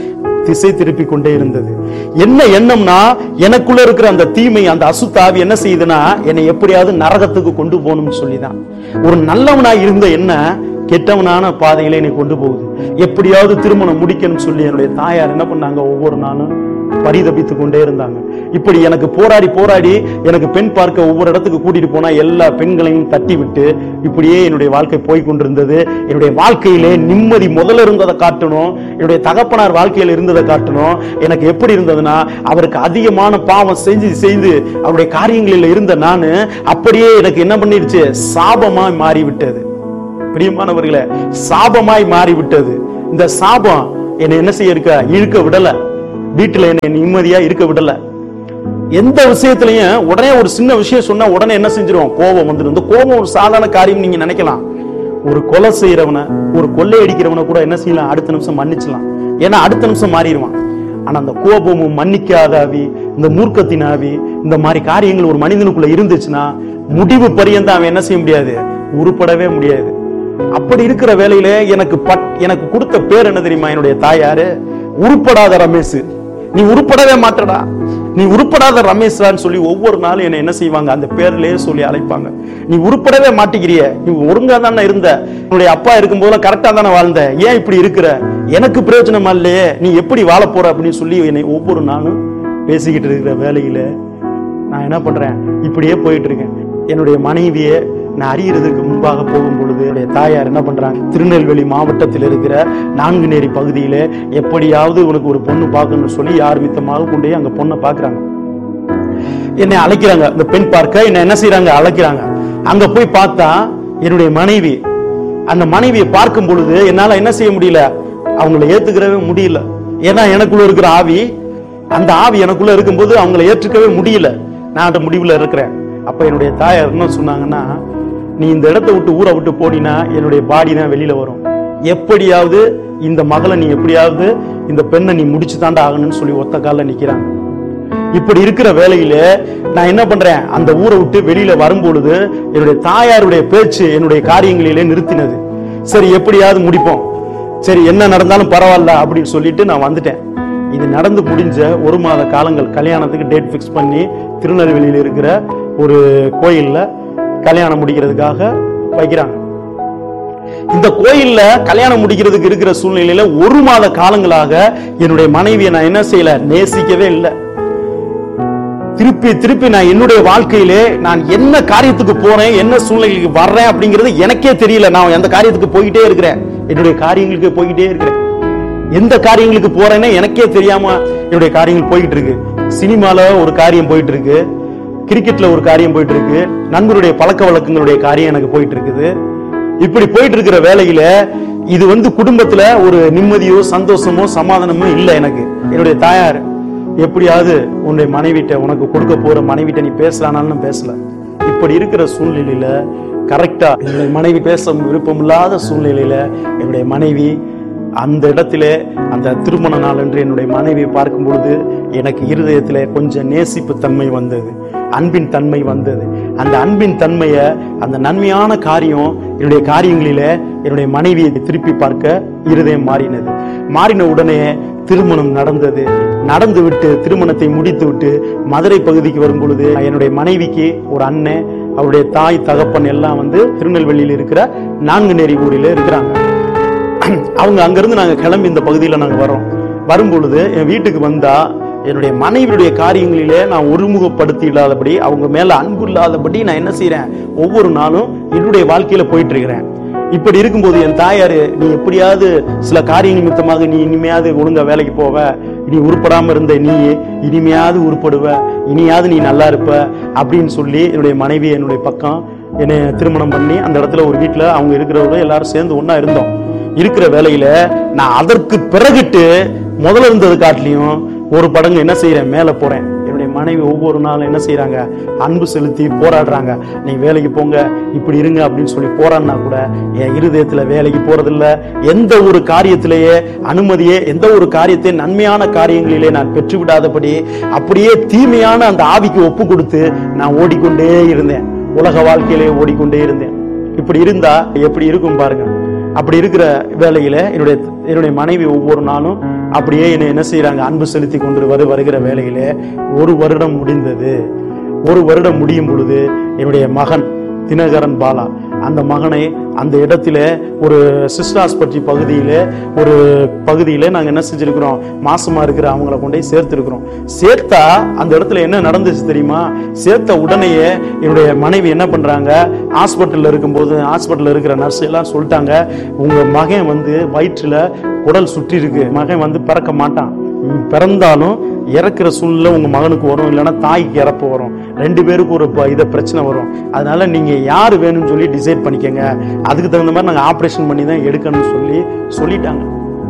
Speaker 2: திசை திருப்பி கொண்டே இருந்தது என்ன எண்ணம்னா எனக்குள்ள இருக்கிற அந்த தீமை அந்த அசுத்தாவி என்ன செய்யுதுன்னா என்னை எப்படியாவது நரகத்துக்கு கொண்டு போகணும்னு சொல்லிதான் ஒரு நல்லவனா இருந்த என்ன கெட்டவனான பாதையில என்னை கொண்டு போகுது எப்படியாவது திருமணம் முடிக்கணும்னு சொல்லி என்னுடைய தாயார் என்ன பண்ணாங்க ஒவ்வொரு நாளும் பரிதபித்து கொண்டே இருந்தாங்க இப்படி எனக்கு போராடி போராடி எனக்கு பெண் பார்க்க ஒவ்வொரு இடத்துக்கு கூட்டிட்டு போனா எல்லா பெண்களையும் தட்டி விட்டு இப்படியே என்னுடைய வாழ்க்கை போய் கொண்டிருந்தது என்னுடைய வாழ்க்கையிலே நிம்மதி முதல்ல இருந்ததை காட்டணும் என்னுடைய தகப்பனார் வாழ்க்கையில் இருந்ததை காட்டணும் எனக்கு எப்படி இருந்ததுன்னா அவருக்கு அதிகமான பாவம் செஞ்சு செய்து அவருடைய காரியங்களில் இருந்த நானு அப்படியே எனக்கு என்ன பண்ணிடுச்சு சாபமாய் மாறி விட்டது பிரியமானவர்களே சாபமாய் மாறிவிட்டது இந்த சாபம் என்னை என்ன செய்ய இருக்க இழுக்க விடல வீட்டுல என்னை நிம்மதியா இருக்க விடல எந்த விஷயத்திலையும் உடனே ஒரு சின்ன விஷயம் சொன்னா உடனே என்ன செஞ்சிருவோம் கோபம் வந்துடும் இந்த கோபம் ஒரு சாதாரண காரியம் நீங்க நினைக்கலாம் ஒரு கொலை செய்யறவனை ஒரு கொள்ளை அடிக்கிறவனை கூட என்ன செய்யலாம் அடுத்த நிமிஷம் மன்னிச்சலாம் ஏன்னா அடுத்த நிமிஷம் மாறிடுவான் ஆனா அந்த கோபமும் மன்னிக்காத ஆவி இந்த மூர்க்கத்தின் ஆவி இந்த மாதிரி காரியங்கள் ஒரு மனிதனுக்குள்ள இருந்துச்சுன்னா முடிவு பரியந்தம் அவன் என்ன செய்ய முடியாது உருப்படவே முடியாது அப்படி இருக்கிற வேலையில எனக்கு பட் எனக்கு கொடுத்த பேர் என்ன தெரியுமா என்னுடைய தாயாரு உருப்படாத ரமேஷ் நீ உருப்படவே மாட்டடா நீ உருப்படாத ரமேஷ்ரான்னு சொல்லி ஒவ்வொரு நாளும் என்ன என்ன செய்வாங்க அந்த பேர்லயே சொல்லி அழைப்பாங்க நீ உருப்படவே மாட்டேங்கிறிய நீ ஒழுங்கா தானே இருந்த உன்னுடைய அப்பா இருக்கும்போதெல்லாம் கரெக்டா தானே வாழ்ந்த ஏன் இப்படி இருக்கிற எனக்கு பிரயோஜனமா இல்லையே நீ எப்படி வாழ போற அப்படின்னு சொல்லி என்னை ஒவ்வொரு நாளும் பேசிக்கிட்டு இருக்கிற வேலையில நான் என்ன பண்றேன் இப்படியே போயிட்டு இருக்கேன் என்னுடைய மனைவியை நான் அறியறதுக்கு முன்பாக போகும் பொழுது என்னுடைய தாயார் என்ன பண்றாங்க திருநெல்வேலி மாவட்டத்தில் இருக்கிற நான்குநேரி பகுதியில எப்படியாவது உனக்கு ஒரு பொண்ணு பார்க்கணும்னு சொல்லி யார் மித்தமாக கொண்டு போய் அங்க பொண்ணை பார்க்கறாங்க என்னை அழைக்கிறாங்க இந்த பெண் பார்க்க என்ன என்ன செய்றாங்க அழைக்கிறாங்க அங்க போய் பார்த்தா என்னுடைய மனைவி அந்த மனைவியை பார்க்கும் பொழுது என்னால என்ன செய்ய முடியல அவங்கள ஏத்துக்கிறவே முடியல ஏன்னா எனக்குள்ள இருக்கிற ஆவி அந்த ஆவி எனக்குள்ள இருக்கும்போது அவங்கள ஏற்றுக்கவே முடியல நான் அந்த முடிவுல இருக்கிறேன் அப்ப என்னுடைய தாயார் என்ன சொன்னாங்கன்னா நீ இந்த இடத்தை விட்டு ஊரை விட்டு போனீன்னா என்னுடைய பாடி தான் வெளியில வரும் எப்படியாவது இந்த மகளை நீ எப்படியாவது இந்த பெண்ணை நீ முடிச்சு தாண்டா ஆகணும்னு சொல்லி ஒத்த கால்ல நிக்கிறாங்க இப்படி இருக்கிற வேலையில நான் என்ன பண்றேன் அந்த ஊரை விட்டு வெளியில வரும்பொழுது என்னுடைய தாயாருடைய பேச்சு என்னுடைய காரியங்களிலே நிறுத்தினது சரி எப்படியாவது முடிப்போம் சரி என்ன நடந்தாலும் பரவாயில்ல அப்படின்னு சொல்லிட்டு நான் வந்துட்டேன் இது நடந்து முடிஞ்ச ஒரு மாத காலங்கள் கல்யாணத்துக்கு டேட் ஃபிக்ஸ் பண்ணி திருநெல்வேலியில் இருக்கிற ஒரு கோயில்ல கல்யாணம் முடிக்கிறதுக்காக வைக்கிறாங்க இந்த கோயில்ல கல்யாணம் முடிக்கிறதுக்கு இருக்கிற சூழ்நிலையில ஒரு மாத காலங்களாக என்னுடைய மனைவியை நான் என்ன செய்யல நேசிக்கவே இல்லை திருப்பி திருப்பி நான் என்னுடைய வாழ்க்கையிலே நான் என்ன காரியத்துக்கு போறேன் என்ன சூழ்நிலைக்கு வர்றேன் அப்படிங்கிறது எனக்கே தெரியல நான் எந்த காரியத்துக்கு போய்கிட்டே இருக்கிறேன் என்னுடைய காரியங்களுக்கு போய்கிட்டே இருக்கிறேன் எந்த காரியங்களுக்கு போறேன்னு எனக்கே தெரியாம என்னுடைய காரியங்கள் போய்கிட்டு இருக்கு சினிமால ஒரு காரியம் போயிட்டு இருக்கு கிரிக்கெட்ல ஒரு காரியம் போயிட்டு இருக்கு நண்பருடைய பழக்க வழக்கங்களுடைய காரியம் எனக்கு போயிட்டு இருக்குது இப்படி போயிட்டு இருக்கிற வேலையில இது வந்து குடும்பத்துல ஒரு நிம்மதியோ சந்தோஷமோ சமாதானமோ இல்லை எனக்கு என்னுடைய தாயார் எப்படியாவது உன்னுடைய மனைவிட்ட உனக்கு கொடுக்க போற மனைவிட்ட நீ பேசலானாலும் பேசல இப்படி இருக்கிற சூழ்நிலையில கரெக்டா என்னுடைய மனைவி பேச விருப்பம் இல்லாத சூழ்நிலையில என்னுடைய மனைவி அந்த இடத்திலே அந்த திருமண நாள் என்று என்னுடைய மனைவியை பார்க்கும் பொழுது எனக்கு இருதயத்திலே கொஞ்சம் நேசிப்பு தன்மை வந்தது அன்பின் தன்மை வந்தது அந்த அன்பின் தன்மையை அந்த நன்மையான காரியம் என்னுடைய காரியங்களிலே என்னுடைய மனைவியை திருப்பி பார்க்க இருதயம் மாறினது மாறின உடனே திருமணம் நடந்தது நடந்து விட்டு திருமணத்தை முடித்து விட்டு மதுரை பகுதிக்கு வரும் பொழுது என்னுடைய மனைவிக்கு ஒரு அண்ணன் அவருடைய தாய் தகப்பன் எல்லாம் வந்து திருநெல்வேலியில் இருக்கிற நான்குநேரி ஊரில் இருக்கிறாங்க அவங்க அங்கிருந்து நாங்க கிளம்பி இந்த பகுதியில நாங்க வரோம் வரும் பொழுது என் வீட்டுக்கு வந்தா என்னுடைய மனைவியுடைய காரியங்களிலே நான் ஒருமுகப்படுத்தி இல்லாதபடி அவங்க மேல அன்பு இல்லாதபடி நான் என்ன செய்றேன் ஒவ்வொரு நாளும் என்னுடைய வாழ்க்கையில போயிட்டு இருக்கிறேன் இப்படி இருக்கும்போது என் தாயாரு நீ எப்படியாவது சில காரிய நிமித்தமாக நீ இனிமையாவது ஒழுங்கா வேலைக்கு போவ நீ உருப்படாம இருந்த நீ இனிமையாவது உருப்படுவ இனியாவது நீ நல்லா இருப்ப அப்படின்னு சொல்லி என்னுடைய மனைவி என்னுடைய பக்கம் என்னை திருமணம் பண்ணி அந்த இடத்துல ஒரு வீட்டுல அவங்க இருக்கிறவங்க எல்லாரும் சேர்ந்து ஒண்ணா இருந்தோம் இருக்கிற வேலையில நான் அதற்கு பிறகிட்டு முதல்ல இருந்தது காட்டிலையும் ஒரு படங்கு என்ன செய்யறேன் மேல போறேன் என்னுடைய மனைவி ஒவ்வொரு நாளும் என்ன செய்யறாங்க அன்பு செலுத்தி போராடுறாங்க நீ வேலைக்கு போங்க இப்படி இருங்க அப்படின்னு சொல்லி போராடினா கூட என் இருதயத்துல வேலைக்கு போறதில்ல எந்த ஒரு காரியத்திலேயே அனுமதியே எந்த ஒரு காரியத்தை நன்மையான காரியங்களிலே நான் பெற்று விடாதபடி அப்படியே தீமையான அந்த ஆவிக்கு ஒப்பு கொடுத்து நான் ஓடிக்கொண்டே இருந்தேன் உலக வாழ்க்கையிலே ஓடிக்கொண்டே இருந்தேன் இப்படி இருந்தா எப்படி இருக்கும் பாருங்க அப்படி இருக்கிற வேலையில என்னுடைய என்னுடைய மனைவி ஒவ்வொரு நாளும் அப்படியே என்னை என்ன செய்றாங்க அன்பு செலுத்தி கொண்டு வரு வருகிற வேலையிலே ஒரு வருடம் முடிந்தது ஒரு வருடம் முடியும் பொழுது என்னுடைய மகன் தினகரன் பாலா அந்த மகனை அந்த இடத்துல ஒரு சிஸ்டர் ஆஸ்பத்திரி பகுதியிலே ஒரு பகுதியில நாங்க என்ன செஞ்சிருக்கிறோம் மாசமா இருக்கிற அவங்கள கொண்டு போய் சேர்த்திருக்கிறோம் சேர்த்தா அந்த இடத்துல என்ன நடந்துச்சு தெரியுமா சேர்த்த உடனேயே என்னுடைய மனைவி என்ன பண்றாங்க ஹாஸ்பிட்டல்ல இருக்கும்போது ஹாஸ்பிட்டல்ல இருக்கிற நர்ஸ் எல்லாம் சொல்லிட்டாங்க உங்க மகன் வந்து வயிற்றுல குடல் சுற்றி இருக்கு மகன் வந்து பிறக்க மாட்டான் ம், பிறந்தாலும் இறக்குற சூழ்நிலை உங்க மகனுக்கு வரும் இல்லைன்னா தாய்க்கு இறப்பு வரும் ரெண்டு பேருக்கு ஒரு ப- இத பிரச்சனை வரும் அதனால நீங்க யார் வேணும்னு சொல்லி டிசைட் பண்ணிக்கங்க அதுக்கு தகுந்த மாதிரி நாங்க ஆபரேஷன் பண்ணி தான் எடுக்கணும்னு சொல்லி சொல்லிட்டாங்க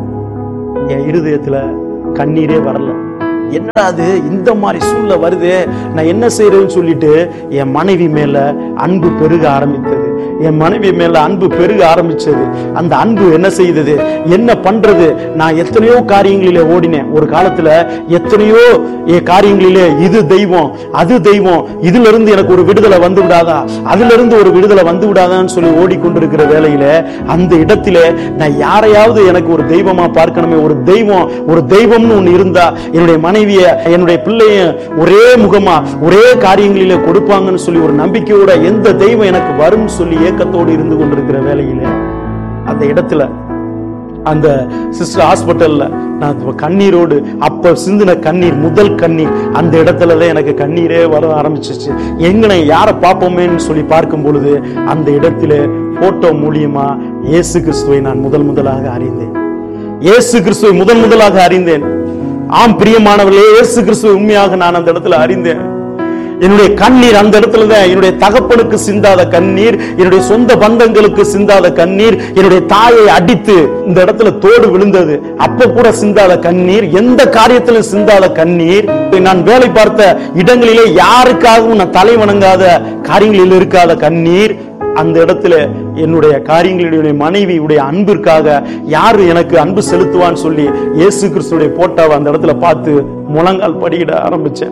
Speaker 2: என் இருதயத்துல கண்ணீரே வரல என்னடா அது இந்த மாதிரி சூழ்நிலை வருது நான் என்ன செய்யறேன்னு சொல்லிட்டு என் மனைவி மேல அன்பு பெருக ஆரம்பித்தது என் மனைவி மேல அன்பு பெருக ஆரம்பிச்சது அந்த அன்பு என்ன செய்தது என்ன பண்றது நான் எத்தனையோ காரியங்களிலே ஓடினேன் ஒரு காலத்துல எத்தனையோ என் காரியங்களிலே இது தெய்வம் அது தெய்வம் இதுல இருந்து எனக்கு ஒரு விடுதலை வந்து விடாதா அதுல இருந்து ஒரு விடுதலை வந்து விடாதான்னு சொல்லி ஓடிக்கொண்டிருக்கிற வேலையில அந்த இடத்திலே நான் யாரையாவது எனக்கு ஒரு தெய்வமா பார்க்கணுமே ஒரு தெய்வம் ஒரு தெய்வம்னு ஒண்ணு இருந்தா என்னுடைய மனைவிய என்னுடைய பிள்ளைய ஒரே முகமா ஒரே காரியங்களிலே கொடுப்பாங்கன்னு சொல்லி ஒரு நம்பிக்கையோட எந்த தெய்வம் எனக்கு வரும்னு சொல்லி ஏக்கத்தோடு இருந்து கொண்டிருக்கிற வேலையில அந்த இடத்துல அந்த சிஸ்டர் ஹாஸ்பிட்டல்ல நான் கண்ணீரோடு அப்ப சிந்தின கண்ணீர் முதல் கண்ணீர் அந்த இடத்துல தான் எனக்கு கண்ணீரே வர ஆரம்பிச்சிச்சு எங்கனை யாரை பார்ப்போமேன்னு சொல்லி பார்க்கும் பொழுது அந்த இடத்துல போட்டோ மூலியமா இயேசு கிறிஸ்துவை நான் முதல் முதலாக அறிந்தேன் இயேசு கிறிஸ்துவை முதன் முதலாக அறிந்தேன் ஆம் பிரியமானவர்களே இயேசு கிறிஸ்துவை உண்மையாக நான் அந்த இடத்துல அறிந்தேன் என்னுடைய கண்ணீர் அந்த இடத்துல தான் என்னுடைய தகப்பனுக்கு சிந்தாத கண்ணீர் என்னுடைய சொந்த பந்தங்களுக்கு சிந்தாத கண்ணீர் என்னுடைய தாயை அடித்து இந்த இடத்துல தோடு விழுந்தது அப்ப கூட சிந்தாத கண்ணீர் எந்த காரியத்திலும் சிந்தாத கண்ணீர் நான் வேலை பார்த்த இடங்களிலே யாருக்காகவும் நான் தலை வணங்காத காரியங்களில் இருக்காத கண்ணீர் அந்த இடத்துல என்னுடைய காரியங்களுடைய மனைவியுடைய அன்பிற்காக யாரு எனக்கு அன்பு செலுத்துவான்னு சொல்லி இயேசு கிறிஸ்துடைய போட்டாவை அந்த இடத்துல பார்த்து முழங்கால் படியிட ஆரம்பிச்சேன்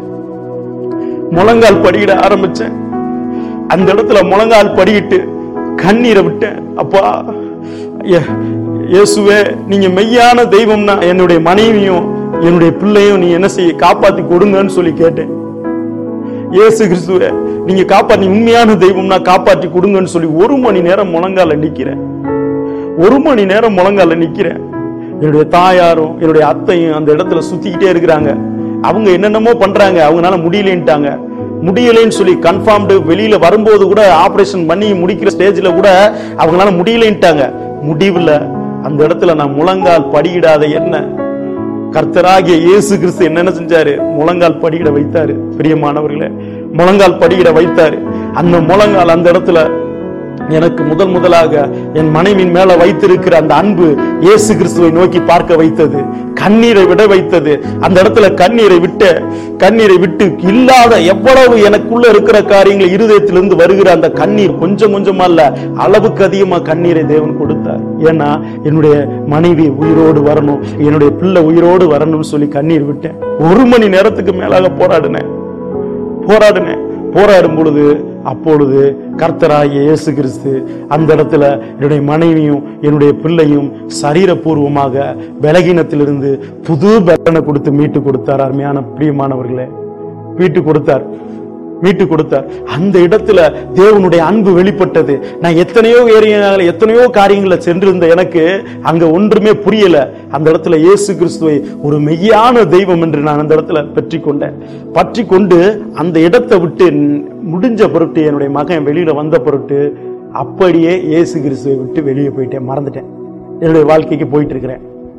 Speaker 2: முழங்கால் படியிட ஆரம்பிச்சேன் அந்த இடத்துல முழங்கால் படியிட்டு கண்ணீரை விட்டேன் அப்பா ஐயா, இயேசுவே நீங்க மெய்யான தெய்வம்னா என்னுடைய மனைவியும் என்னுடைய பிள்ளையும் நீ என்ன செய்ய காப்பாத்தி கொடுங்கன்னு சொல்லி கேட்டேன் இயேசு கிறிஸ்துவே நீங்க காப்பாத்தி உண்மையான தெய்வம்னா காப்பாத்தி கொடுங்கன்னு சொல்லி ஒரு மணி நேரம் முழங்கால நிக்கிறேன் ஒரு மணி நேரம் முழங்கால நிக்கிறேன் என்னுடைய தாயாரும் என்னுடைய அத்தையும் அந்த இடத்துல சுத்திக்கிட்டே இருக்கிறாங்க அவங்க என்னென்னமோ பண்றாங்க அவங்களால முடியலன்ட்டாங்க முடியலைன்னு சொல்லி கன்ஃபார்ம்டு வெளியில வரும்போது கூட ஆபரேஷன் பண்ணி முடிக்கிற ஸ்டேஜ்ல கூட அவங்களால முடியலைன்ட்டாங்க முடிவுல அந்த இடத்துல நான் முழங்கால் படியிடாத என்ன கர்த்தராகிய இயேசு கிறிஸ்து என்னென்ன செஞ்சாரு முழங்கால் படியிட வைத்தாரு பிரியமானவர்களே முழங்கால் படியிட வைத்தாரு அந்த முழங்கால் அந்த இடத்துல எனக்கு முதல் முதலாக என் மனைவின் மேல வைத்திருக்கிற அந்த அன்பு இயேசு கிறிஸ்துவை நோக்கி பார்க்க வைத்தது கண்ணீரை விட வைத்தது அந்த இடத்துல கண்ணீரை விட்ட கண்ணீரை விட்டு இல்லாத எவ்வளவு எனக்குள்ள இருக்கிற காரியங்கள் இருதயத்திலிருந்து வருகிற அந்த கண்ணீர் கொஞ்சம் கொஞ்சமா இல்ல அளவுக்கு அதிகமா கண்ணீரை தேவன் கொடுத்தார் ஏன்னா என்னுடைய மனைவி உயிரோடு வரணும் என்னுடைய பிள்ளை உயிரோடு வரணும்னு சொல்லி கண்ணீர் விட்டேன் ஒரு மணி நேரத்துக்கு மேலாக போராடினேன் போராடினேன் போராடும் பொழுது அப்பொழுது கர்த்தராகிய இயேசு கிறிஸ்து அந்த இடத்துல என்னுடைய மனைவியும் என்னுடைய பிள்ளையும் சரீரபூர்வமாக பலகீனத்திலிருந்து புது பலனை கொடுத்து மீட்டு கொடுத்தார் அருமையான பிரியமானவர்களே மீட்டு கொடுத்தார் மீட்டு கொடுத்தார் அந்த இடத்துல தேவனுடைய அன்பு வெளிப்பட்டது நான் எத்தனையோ ஏரியாவில் எத்தனையோ காரியங்களை சென்றிருந்த எனக்கு அங்க ஒன்றுமே புரியல அந்த இடத்துல இயேசு கிறிஸ்துவை ஒரு மெய்யான தெய்வம் என்று நான் அந்த இடத்துல பற்றி கொண்டேன் பற்றி கொண்டு அந்த இடத்தை விட்டு முடிஞ்ச பொருட்டு என்னுடைய மகன் வெளியில வந்த பொருட்டு அப்படியே இயேசு கிறிஸ்துவை விட்டு வெளியே போயிட்டேன் மறந்துட்டேன் என்னுடைய வாழ்க்கைக்கு போயிட்டு இருக்கிறேன்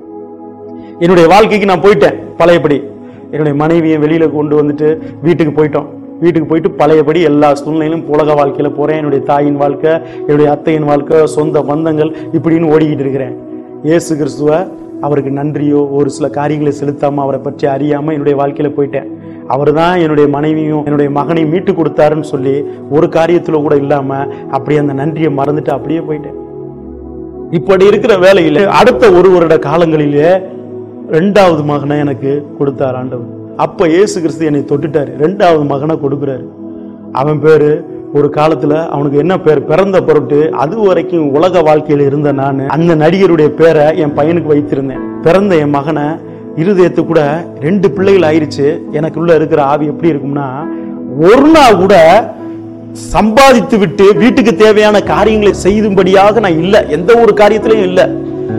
Speaker 2: என்னுடைய வாழ்க்கைக்கு நான் போயிட்டேன் பழையபடி என்னுடைய மனைவியை வெளியில கொண்டு வந்துட்டு வீட்டுக்கு போயிட்டோம் வீட்டுக்கு போயிட்டு பழையபடி எல்லா சூழ்நிலையிலும் உலக வாழ்க்கையில போறேன் என்னுடைய தாயின் வாழ்க்கை என்னுடைய அத்தையின் வாழ்க்கை சொந்த பந்தங்கள் இப்படின்னு ஓடிக்கிட்டு இருக்கிறேன் இயேசு கிறிஸ்துவ அவருக்கு நன்றியோ ஒரு சில காரியங்களை செலுத்தாம அவரை பற்றி அறியாம என்னுடைய வாழ்க்கையில போயிட்டேன் அவர் தான் என்னுடைய மனைவியும் என்னுடைய மகனையும் மீட்டு கொடுத்தாருன்னு சொல்லி ஒரு காரியத்துல கூட இல்லாம அப்படியே அந்த நன்றியை மறந்துட்டு அப்படியே போயிட்டேன் இப்படி இருக்கிற வேலையில அடுத்த ஒரு வருட காலங்களிலே ரெண்டாவது மகனை எனக்கு கொடுத்தார் ஆண்டவர் அப்ப இயேசு கிறிஸ்து என்னை தொட்டுட்டாரு ரெண்டாவது மகனை கொடுக்கிறாரு அவன் பேரு ஒரு காலத்துல அவனுக்கு என்ன பேர் பிறந்த பொருட்டு அது வரைக்கும் உலக வாழ்க்கையில இருந்த நான் அந்த நடிகருடைய பேரை என் பையனுக்கு வைத்திருந்தேன் பிறந்த என் மகனை இருதயத்து கூட ரெண்டு பிள்ளைகள் ஆயிருச்சு எனக்குள்ள இருக்கிற ஆவி எப்படி இருக்கும்னா ஒரு நாள் கூட சம்பாதித்து விட்டு வீட்டுக்கு தேவையான காரியங்களை செய்யும்படியாக நான் இல்ல எந்த ஒரு காரியத்திலையும் இல்ல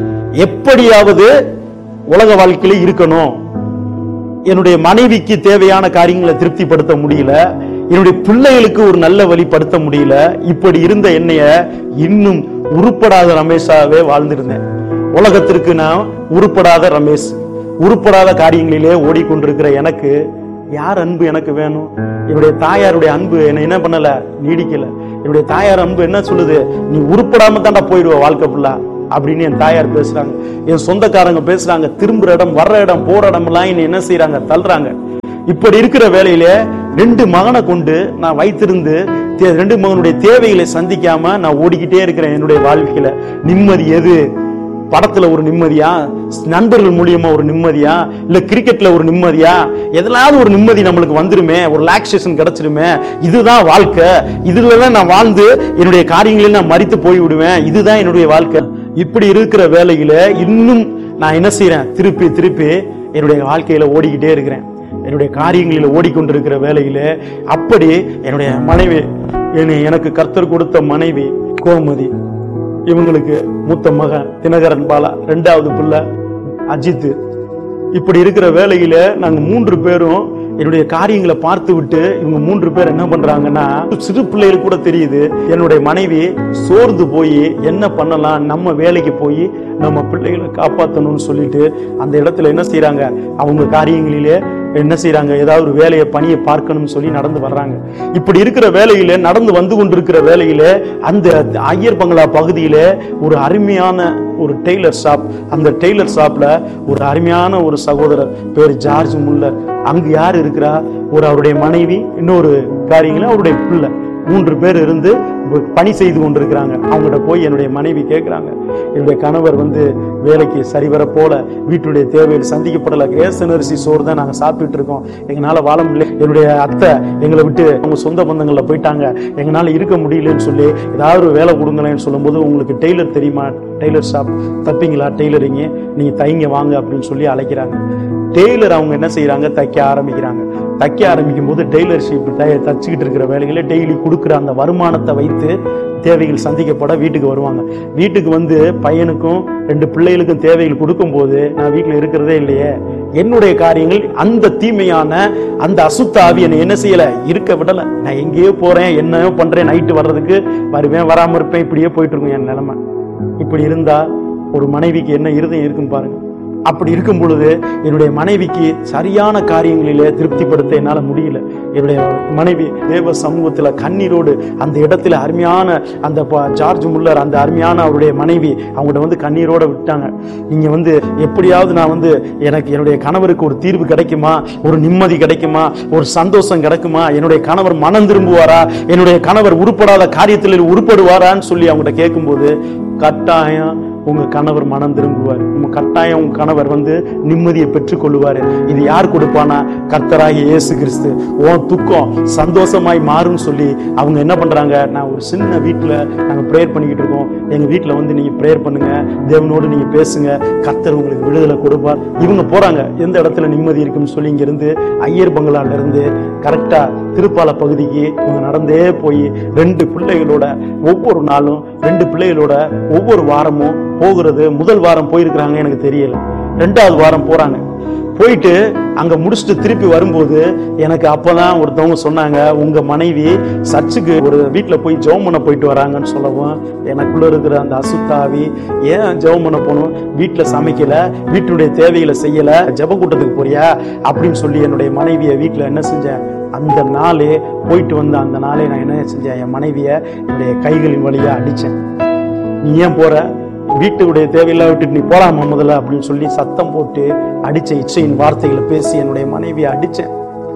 Speaker 2: எப்படியாவது உலக வாழ்க்கையில இருக்கணும் என்னுடைய மனைவிக்கு தேவையான காரியங்களை திருப்திப்படுத்த முடியல என்னுடைய பிள்ளைகளுக்கு ஒரு நல்ல வழிப்படுத்த முடியல இப்படி இருந்த என்னைய இன்னும் உருப்படாத ரமேஷாவே வாழ்ந்திருந்தேன் உலகத்திற்கு நான் உருப்படாத ரமேஷ் உருப்படாத காரியங்களிலே ஓடிக்கொண்டிருக்கிற எனக்கு யார் அன்பு எனக்கு வேணும் என்னுடைய தாயாருடைய அன்பு என்ன என்ன பண்ணல நீடிக்கல என்னுடைய தாயார் அன்பு என்ன சொல்லுது நீ உருப்படாம தாண்டா போயிடுவ வாழ்க்கை ஃபுல்லா அப்படின்னு என் தாயார் பேசுறாங்க என் சொந்தக்காரங்க பேசுறாங்க திரும்புற இடம் வர்ற இடம் போற இடம் எல்லாம் என்னை என்ன செய்யறாங்க தள்ளுறாங்க இப்படி இருக்கிற வேலையில ரெண்டு மகனை கொண்டு நான் வைத்திருந்து தே- ரெண்டு மகனுடைய தேவைகளை சந்திக்காம நான் ஓடிக்கிட்டே இருக்கிறேன் என்னுடைய வாழ்க்கையில நிம்மதி எது படத்துல ஒரு நிம்மதியா நண்பர்கள் மூலியமா ஒரு நிம்மதியா இல்ல கிரிக்கெட்ல ஒரு நிம்மதியா எதனாவது ஒரு நிம்மதி நம்மளுக்கு வந்துருமே ஒரு ரிலாக்ஸேஷன் கிடைச்சிருமே இதுதான் வாழ்க்கை இதுல தான் நான் வாழ்ந்து என்னுடைய காரியங்களில் நான் மறித்து போய் விடுவேன் இதுதான் என்னுடைய வாழ்க்கை இப்படி இருக்கிற வேலையில இன்னும் நான் என்ன செய்யறேன் திருப்பி திருப்பி என்னுடைய வாழ்க்கையில ஓடிக்கிட்டே இருக்கிறேன் என்னுடைய காரியங்களில் ஓடிக்கொண்டிருக்கிற வேலையில அப்படி என்னுடைய மனைவி என்னை- எனக்கு கர்த்தர் கொடுத்த மனைவி கோமதி இவங்களுக்கு மூத்த மகன் தினகரன் பாலா ரெண்டாவது பிள்ளை அஜித் இப்படி இருக்கிற வேலையில நாங்க மூன்று பேரும் என்னுடைய காரியங்களை பார்த்து விட்டு இவங்க மூன்று பேர் என்ன பண்றாங்கன்னா சிறு பிள்ளைகள் கூட தெரியுது என்னுடைய மனைவி சோர்ந்து போய் என்ன பண்ணலாம் நம்ம வேலைக்கு போய் நம்ம பிள்ளைகளை காப்பாத்தணும்னு சொல்லிட்டு அந்த இடத்துல என்ன செய்றாங்க அவங்க காரியங்களிலே என்ன செய்றாங்க ஏதாவது ஒரு வேலையை பணியை பார்க்கணும்னு சொல்லி நடந்து வர்றாங்க இப்படி இருக்கிற வேலையில நடந்து வந்து கொண்டிருக்கிற வேலையில அந்த ஐயர் பங்களா பகுதியில ஒரு அருமையான ஒரு டெய்லர் ஷாப் அந்த டெய்லர் ஷாப்ல ஒரு அருமையான ஒரு சகோதரர் பேர் ஜார்ஜ் முல்லர் அங்கு யார் இருக்கிறா ஒரு அவருடைய மனைவி இன்னொரு காரியங்கள அவருடைய பிள்ளை மூன்று பேர் இருந்து பணி செய்து கொண்டிருக்கிறாங்க அவங்ககிட்ட போய் என்னுடைய மனைவி கேட்கிறாங்க என்னுடைய கணவர் வந்து வேலைக்கு சரிவர போல வீட்டுடைய தேவைகள் சந்திக்கப்படல ரேஷன் அரிசி சோறு தான் நாங்க சாப்பிட்டுட்டு இருக்கோம் எங்களால வாழ முடியல என்னுடைய அத்தை எங்களை விட்டு அவங்க சொந்த பந்தங்கள்ல போயிட்டாங்க எங்களால இருக்க முடியலன்னு சொல்லி ஏதாவது ஒரு வேலை கொடுங்களேன்னு சொல்லும்போது உங்களுக்கு டெய்லர் தெரியுமா டெய்லர் ஷாப் தப்பீங்களா டெய்லரிங்க நீங்க தைங்க வாங்க அப்படின்னு சொல்லி அழைக்கிறாங்க டெய்லர் அவங்க என்ன செய்யறாங்க தைக்க ஆரம்பிக்கிறாங்க தைக்க ஆரம்பிக்கும் போது டெய்லர்ஷிப் தச்சுக்கிட்டு இருக்கிற வேலைகளை டெய்லி கொடுக்குற அந்த வருமானத்தை வைத்து தேவைகள் சந்திக்கப்பட வீட்டுக்கு வருவாங்க வீட்டுக்கு வந்து பையனுக்கும் ரெண்டு பிள்ளைகளுக்கும் தேவைகள் கொடுக்கும்போது நான் வீட்டில் இருக்கிறதே இல்லையே என்னுடைய காரியங்கள் அந்த தீமையான அந்த அசுத்த ஆவி என்னை என்ன செய்யல இருக்க விடல நான் எங்கேயோ போறேன் என்னையோ பண்றேன் நைட்டு வர்றதுக்கு வருவேன் வராம இருப்பேன் இப்படியே போயிட்டு இருக்கும் என் நிலைமை இப்படி இருந்தா ஒரு மனைவிக்கு என்ன இருதயம் இருக்கும் பாருங்க அப்படி இருக்கும் பொழுது என்னுடைய மனைவிக்கு சரியான காரியங்களிலே திருப்திப்படுத்த என்னால முடியல என்னுடைய மனைவி தேவ சமூகத்துல கண்ணீரோடு அந்த இடத்துல அருமையான அந்த ப- ஜார்ஜ் முல்லர் அந்த அருமையான அவருடைய மனைவி அவங்கள்ட்ட வந்து கண்ணீரோட விட்டாங்க நீங்க வந்து எப்படியாவது நான் வந்து எனக்கு என்னுடைய கணவருக்கு ஒரு தீர்வு கிடைக்குமா ஒரு நிம்மதி கிடைக்குமா ஒரு சந்தோஷம் கிடைக்குமா என்னுடைய கணவர் மனம் திரும்புவாரா என்னுடைய கணவர் உருப்படாத காரியத்தில் உருப்படுவாரான்னு சொல்லி அவங்ககிட்ட கேட்கும்போது கட்டாயம் உங்க கணவர் மனம் திரும்புவார் உங்க கட்டாயம் உங்க கணவர் வந்து நிம்மதியை பெற்றுக் கொள்ளுவாரு இது யார் கொடுப்பானா கர்த்தராகிய இயேசு கிறிஸ்து உன் துக்கம் சந்தோஷமாய் மாறும்னு சொல்லி அவங்க என்ன பண்றாங்க நான் ஒரு சின்ன வீட்டுல நாங்க ப்ரேயர் பண்ணிக்கிட்டு இருக்கோம் எங்க வீட்டுல வந்து நீங்க ப்ரேயர் பண்ணுங்க தேவனோடு நீங்க பேசுங்க கர்த்தர் உங்களுக்கு விடுதலை கொடுப்பார் இவங்க போறாங்க எந்த இடத்துல நிம்மதி இருக்குன்னு சொல்லி இங்க இருந்து ஐயர் பங்களால இருந்து கரெக்டா திருப்பால பகுதிக்கு இவங்க நடந்தே போய் ரெண்டு பிள்ளைகளோட ஒவ்வொரு நாளும் ரெண்டு பிள்ளைகளோட ஒவ்வொரு வாரமும் போகிறது முதல் வாரம் போயிருக்கிறாங்க எனக்கு தெரியல ரெண்டாவது வாரம் போறாங்க போயிட்டு அங்க முடிச்சுட்டு திருப்பி வரும்போது எனக்கு அப்பதான் ஒருத்தவங்க சொன்னாங்க உங்க மனைவி சர்ச்சுக்கு ஒரு வீட்டுல போய் ஜெபம் பண்ண போயிட்டு வராங்கன்னு சொல்லவும் எனக்குள்ள இருக்கிற அந்த அசுத்தாவி ஏன் ஜெபம் பண்ண போகணும் வீட்டுல சமைக்கல வீட்டுடைய தேவைகளை செய்யல ஜெப கூட்டத்துக்கு போறியா அப்படின்னு சொல்லி என்னுடைய மனைவியை வீட்டுல என்ன செஞ்சேன் அந்த நாளே போயிட்டு வந்த அந்த நாளே நான் என்ன செஞ்சேன் என் மனைவியை என்னுடைய கைகளின் வழியா அடிச்சேன் நீ ஏன் போற வீட்டுடைய தேவையில்லாம் விட்டுட்டு நீ போலாமா முதல்ல அப்படின்னு சொல்லி சத்தம் போட்டு அடிச்ச இச்சையின் வார்த்தைகளை பேசி என்னுடைய மனைவியை அடிச்சேன்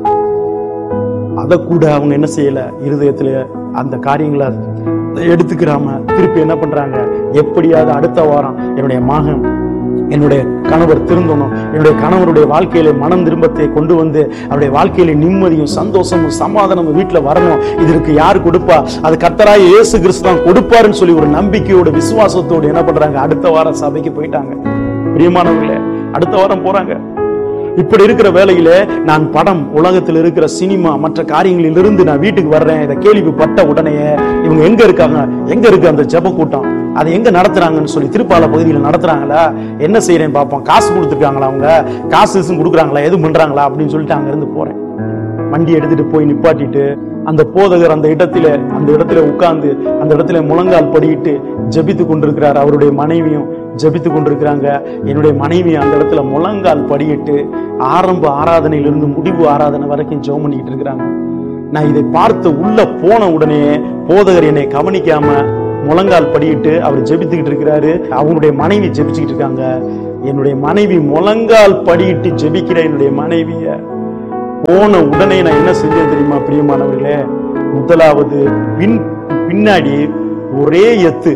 Speaker 2: அதை கூட அவங்க என்ன செய்யல இருதயத்துல அந்த காரியங்களை எடுத்துக்கிறாம திருப்பி என்ன பண்றாங்க எப்படியாவது அடுத்த வாரம் என்னுடைய மகன் என்னுடைய கணவர் திருந்தணும் என்னுடைய கணவருடைய வாழ்க்கையில மனம் திரும்பத்தை கொண்டு வந்து அவருடைய வாழ்க்கையில நிம்மதியும் சந்தோஷமும் சமாதானமும் வீட்டுல வரணும் இதற்கு யார் கொடுப்பா அது கர்த்தராய இயேசு கிறிஸ்து தான் கொடுப்பாருன்னு சொல்லி ஒரு நம்பிக்கையோட விசுவாசத்தோடு என்ன பண்றாங்க அடுத்த வாரம் சபைக்கு போயிட்டாங்க பிரியமானவர்களே அடுத்த வாரம் போறாங்க இப்படி இருக்கிற வேளையில நான் படம் உலகத்தில் இருக்கிற சினிமா மற்ற காரியங்களில் இருந்து நான் வீட்டுக்கு வர்றேன் இதை கேள்விப்பட்ட உடனே இவங்க எங்க இருக்காங்க எங்க இருக்கு அந்த ஜெப கூட்டம் அதை எங்க நடத்துறாங்கன்னு சொல்லி திருப்பால பகுதியில் நடத்துறாங்களா என்ன செய்யறேன் பார்ப்போம் காசு கொடுத்துருக்காங்களா அவங்க காசு கீசு கொடுக்குறாங்களா எதுவும் பண்றாங்களா அப்படின்னு சொல்லிட்டு அங்க இருந்து போறேன் வண்டி எடுத்துட்டு போய் நிப்பாட்டிட்டு அந்த போதகர் அந்த இடத்துல அந்த இடத்துல உட்கார்ந்து அந்த இடத்துல முழங்கால் படியிட்டு ஜெபித்து கொண்டிருக்கிறார் அவருடைய மனைவியும் ஜெபித்து கொண்டிருக்கிறாங்க என்னுடைய மனைவி அந்த இடத்துல முழங்கால் படியிட்டு ஆரம்ப ஆராதனையிலிருந்து முடிவு ஆராதனை வரைக்கும் ஜெபம் பண்ணிட்டு இருக்கிறாங்க நான் இதை பார்த்து உள்ள போன உடனே போதகர் என்னை கவனிக்காம முழங்கால் படியிட்டு அவர் ஜெபித்துக்கிட்டு இருக்கிறாரு அவங்களுடைய மனைவி ஜெபிச்சுக்கிட்டு இருக்காங்க என்னுடைய மனைவி முழங்கால் படியிட்டு ஜெபிக்கிற என்னுடைய மனைவிய போன உடனே நான் என்ன செஞ்சேன் தெரியுமா பிரியமானவர்களே முதலாவது பின் பின்னாடி ஒரே எத்து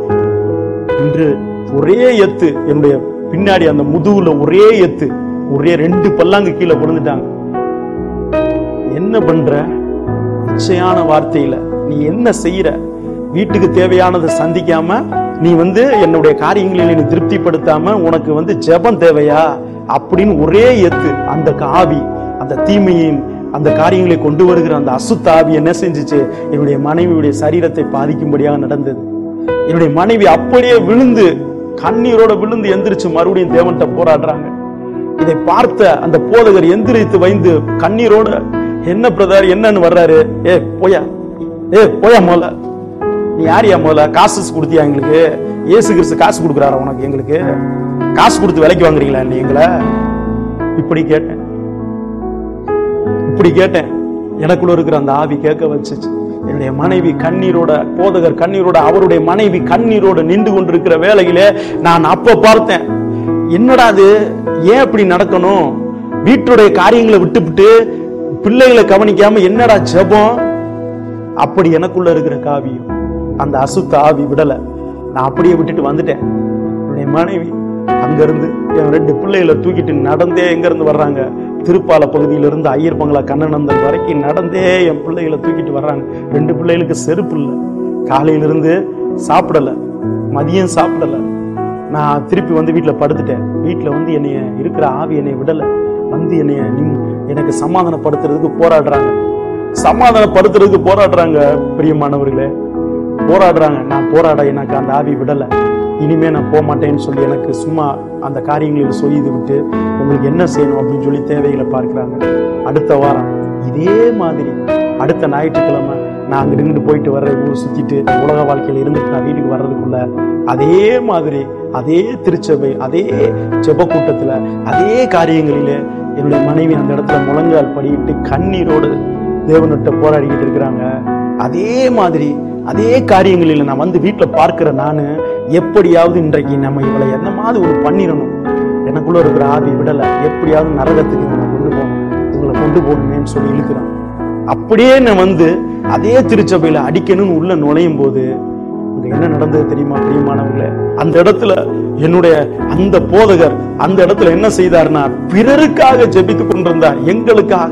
Speaker 2: இன்று ஒரே எத்து என்னுடைய பின்னாடி அந்த முதுகுல ஒரே எத்து ஒரே ரெண்டு பல்லாங்கு கீழே விழுந்துட்டாங்க என்ன பண்ற நிச்சயான வார்த்தையில நீ என்ன செய்யற வீட்டுக்கு தேவையானதை சந்திக்காம நீ வந்து என்னுடைய காரியங்களில் நீ திருப்திப்படுத்தாம உனக்கு வந்து ஜெபம் தேவையா அப்படின்னு ஒரே எத்து அந்த ஆவி அந்த தீமையின் அந்த காரியங்களை கொண்டு வருகிற அந்த அசுத்த ஆவி என்ன செஞ்சுச்சு என்னுடைய மனைவியுடைய சரீரத்தை பாதிக்கும்படியாக நடந்தது என்னுடைய மனைவி அப்படியே விழுந்து கண்ணீரோட விழுந்து எந்திரிச்சு மறுபடியும் தேவன்கிட்ட போராடுறாங்க இதை பார்த்த அந்த போதகர் எந்திரித்து வைந்து கண்ணீரோட என்ன பிரதர் என்னன்னு வர்றாரு ஏ போயா ஏ போயா மோல நீ யாரியா முதல்ல காசு கொடுத்தியா எங்களுக்கு இயேசு கிறிஸ்து காசு கொடுக்குறாரா உனக்கு எங்களுக்கு காசு கொடுத்து விலைக்கு வாங்குறீங்களா நீ எங்களை இப்படி கேட்டேன் இப்படி கேட்டேன் எனக்குள்ள இருக்கிற அந்த ஆவி கேட்க வச்சுச்சு என்னுடைய மனைவி கண்ணீரோட போதகர் கண்ணீரோட அவருடைய மனைவி கண்ணீரோட நின்று கொண்டிருக்கிற வேலையிலே நான் அப்ப பார்த்தேன் என்னடா அது ஏன் இப்படி நடக்கணும் வீட்டுடைய காரியங்களை விட்டுவிட்டு பிள்ளைகளை கவனிக்காம என்னடா ஜெபம் அப்படி எனக்குள்ள இருக்கிற காவியம் அந்த அசுத்த ஆவி விடல நான் அப்படியே விட்டுட்டு வந்துட்டேன் என்னுடைய மனைவி அங்கிருந்து என் ரெண்டு பிள்ளைகளை தூக்கிட்டு நடந்தே எங்க இருந்து வர்றாங்க திருப்பால பகுதியிலிருந்து ஐயர் பங்களா கண்ணனந்தல் வரைக்கும் நடந்தே என் பிள்ளைகளை தூக்கிட்டு வர்றாங்க ரெண்டு பிள்ளைகளுக்கு செருப்பு இல்லை காலையிலிருந்து சாப்பிடல மதியம் சாப்பிடல நான் திருப்பி வந்து வீட்டில் படுத்துட்டேன் வீட்டில் வந்து என்னைய இருக்கிற ஆவி என்னை விடலை வந்து என்னைய நிம்- எனக்கு சமாதானப்படுத்துறதுக்கு போராடுறாங்க சமாதானப்படுத்துறதுக்கு போராடுறாங்க பிரியமானவர்களே போராடுறாங்க நான் போராட எனக்கு அந்த ஆவி விடலை இனிமே நான் போக மாட்டேன்னு சொல்லி எனக்கு சும்மா அந்த காரியங்களில் சொல்லிது விட்டு உங்களுக்கு என்ன செய்யணும் அப்படின்னு சொல்லி தேவைகளை பார்க்குறாங்க அடுத்த வாரம் இதே மாதிரி அடுத்த ஞாயிற்றுக்கிழமை நான் அங்கிட்டு இங்கிட்டு போயிட்டு வர்றேன் ஊர் சுத்திட்டு உலக வாழ்க்கையில இருந்துட்டு நான் வீட்டுக்கு வர்றதுக்குள்ள அதே மாதிரி அதே திருச்சபை அதே ஜெப கூட்டத்துல அதே காரியங்களிலே என்னுடைய மனைவி அந்த இடத்துல முழங்கால் படியிட்டு கண்ணீரோடு தேவன்கிட்ட போராடிக்கிட்டு இருக்கிறாங்க அதே மாதிரி அதே காரியங்களில் நான் வந்து வீட்டுல பார்க்கிற நானு எப்படியாவது இன்றைக்கு நம்ம இவளை என்ன மாதிரி ஒரு பண்ணிடணும் எனக்குள்ள இருக்கிற ஆவி விடல எப்படியாவது நரகத்துக்கு இவனை கொண்டு போகணும் இவங்களை கொண்டு போகணுமேன்னு சொல்லி இழுக்கிறான் அப்படியே நான் வந்து அதே திருச்சபையில அடிக்கணும்னு உள்ள நுழையும் போது அங்க என்ன நடந்தது தெரியுமா பிரியமானவங்களே அந்த இடத்துல என்னுடைய அந்த போதகர் அந்த இடத்துல என்ன செய்தார்னா பிறருக்காக ஜெபித்துக் கொண்டிருந்தார் எங்களுக்காக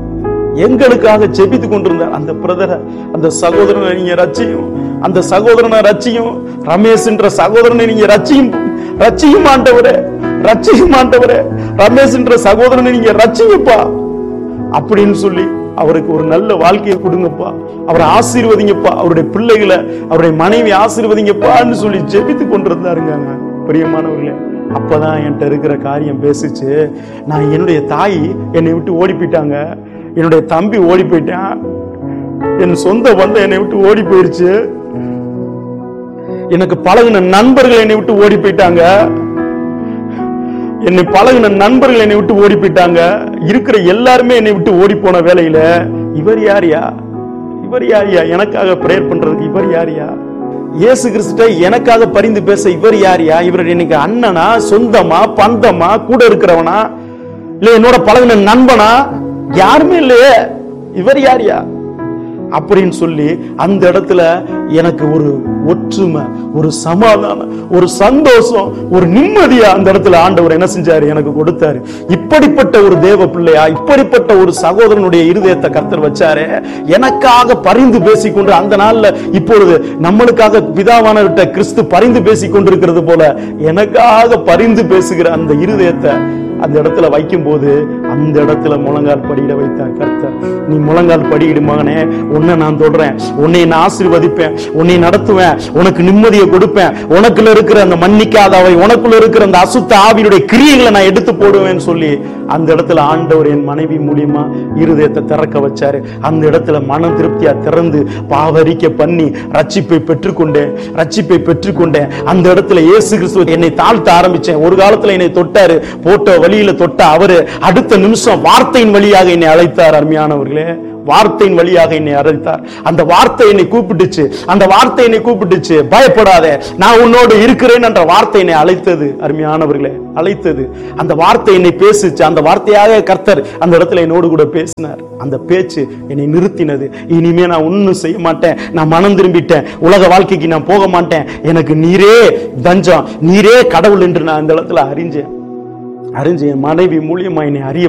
Speaker 2: எங்களுக்காக ஜெபித்து கொண்டிருந்தார் அந்த பிரதரை அந்த சகோதரனை நீங்க ரச்சியும் அந்த சகோதரனை ரச்சியும் ரமேஷ் என்ற சகோதரனை நீங்க ரச்சியும் ரச்சியும் ஆண்டவரே ரச்சியும் ஆண்டவரே ரமேஷ் என்ற சகோதரனை நீங்க ரச்சிங்கப்பா அப்படின்னு சொல்லி அவருக்கு ஒரு நல்ல வாழ்க்கையை கொடுங்கப்பா அவரை ஆசீர்வதிங்கப்பா அவருடைய பிள்ளைகளை அவருடைய மனைவி ஆசீர்வதிங்கப்பான்னு சொல்லி ஜெபித்து கொண்டிருந்தாருங்க அங்க. பிரியமானவர்களே அப்பதான் என்கிட்ட இருக்கிற காரியம் பேசிச்சு நான் என்னுடைய தாய் என்னை விட்டு ஓடி போயிட்டாங்க என்னுடைய தம்பி ஓடி போயிட்டான் என் சொந்த பந்தம் என்னை விட்டு ஓடி போயிருச்சு எனக்கு பழகுன நண்பர்கள் என்னை விட்டு ஓடி போயிட்டாங்க என்னை பழகுன நண்பர்கள் என்னை விட்டு ஓடி போயிட்டாங்க இருக்கிற எல்லாருமே என்னை விட்டு ஓடி போன வேலையில இவர் யாரியா இவர் யாரியா எனக்காக பிரேயர் பண்றதுக்கு இவர் யாரியா இயேசு கிறிஸ்துட்ட எனக்காக பரிந்து பேச இவர் யாரியா இவர் எனக்கு அண்ணனா சொந்தமா பந்தமா கூட இருக்கிறவனா இல்ல என்னோட பழகுன நண்பனா யாருமே இல்லையே இவர் யாரியா அப்படின்னு சொல்லி அந்த இடத்துல எனக்கு ஒரு ஒற்றுமை ஒரு சமாதானம் ஒரு சந்தோஷம் ஒரு நிம்மதியா அந்த இடத்துல ஆண்டவர் என்ன செஞ்சாரு எனக்கு கொடுத்தாரு இப்படிப்பட்ட ஒரு தேவ பிள்ளையா இப்படிப்பட்ட ஒரு சகோதரனுடைய இருதயத்தை கர்த்தர் வச்சாரு எனக்காக பரிந்து பேசிக்கொண்டு அந்த நாள்ல இப்பொழுது நம்மளுக்காக பிதாவானவர்கிட்ட கிறிஸ்து பரிந்து பேசிக் கொண்டிருக்கிறது போல எனக்காக பரிந்து பேசுகிற அந்த இருதயத்தை அந்த இடத்துல வைக்கும்போது அந்த இடத்துல முழங்கால் படியிட வைத்தார் கர்த்தர் நீ முழங்கால் படியிடு மகனே உன்னை நான் தொடறேன் உன்னை நான் ஆசீர்வதிப்பேன் உன்னை நடத்துவேன் உனக்கு நிம்மதியை கொடுப்பேன் உனக்குள்ள இருக்கிற அந்த மன்னிக்காதவை உனக்குள்ள இருக்கிற அந்த அசுத்த ஆவியினுடைய கிரியைகளை நான் எடுத்து போடுவேன்னு சொல்லி அந்த இடத்துல ஆண்டவர் என் மனைவி மூலியமா இருதயத்தை திறக்க வச்சாரு அந்த இடத்துல மன திருப்தியா திறந்து பாவரிக்க பண்ணி ரட்சிப்பை பெற்றுக்கொண்டேன் ரட்சிப்பை பெற்றுக்கொண்டேன் அந்த இடத்துல இயேசு கிறிஸ்து என்னை தாழ்த்த ஆரம்பிச்சேன் ஒரு காலத்துல என்னை தொட்டாரு போட்ட வழியில தொட்ட அவரு அடுத்த நிமிஷம் வார்த்தையின் வழியாக என்னை அழைத்தார் அருமையானவர்களே வார்த்தையின் வழியாக என்னை அழைத்தார் அந்த வார்த்தை என்னை கூப்பிட்டுச்சு அந்த வார்த்தை என்னை கூப்பிட்டுச்சு பயப்படாதே நான் உன்னோடு இருக்கிறேன் என்ற வார்த்தை என்னை அழைத்தது அருமையானவர்களே அழைத்தது அந்த வார்த்தை என்னை பேசுச்சு அந்த வார்த்தையாக கர்த்தர் அந்த இடத்துல என்னோடு கூட பேசினார் அந்த பேச்சு என்னை நிறுத்தினது இனிமே நான் ஒன்னும் செய்ய மாட்டேன் நான் மனம் திரும்பிட்டேன் உலக வாழ்க்கைக்கு நான் போக மாட்டேன் எனக்கு நீரே தஞ்சம் நீரே கடவுள் என்று நான் அந்த இடத்துல அறிஞ்சேன் அறிஞ்சு என் மனைவி மூலியமா என்னை அறிய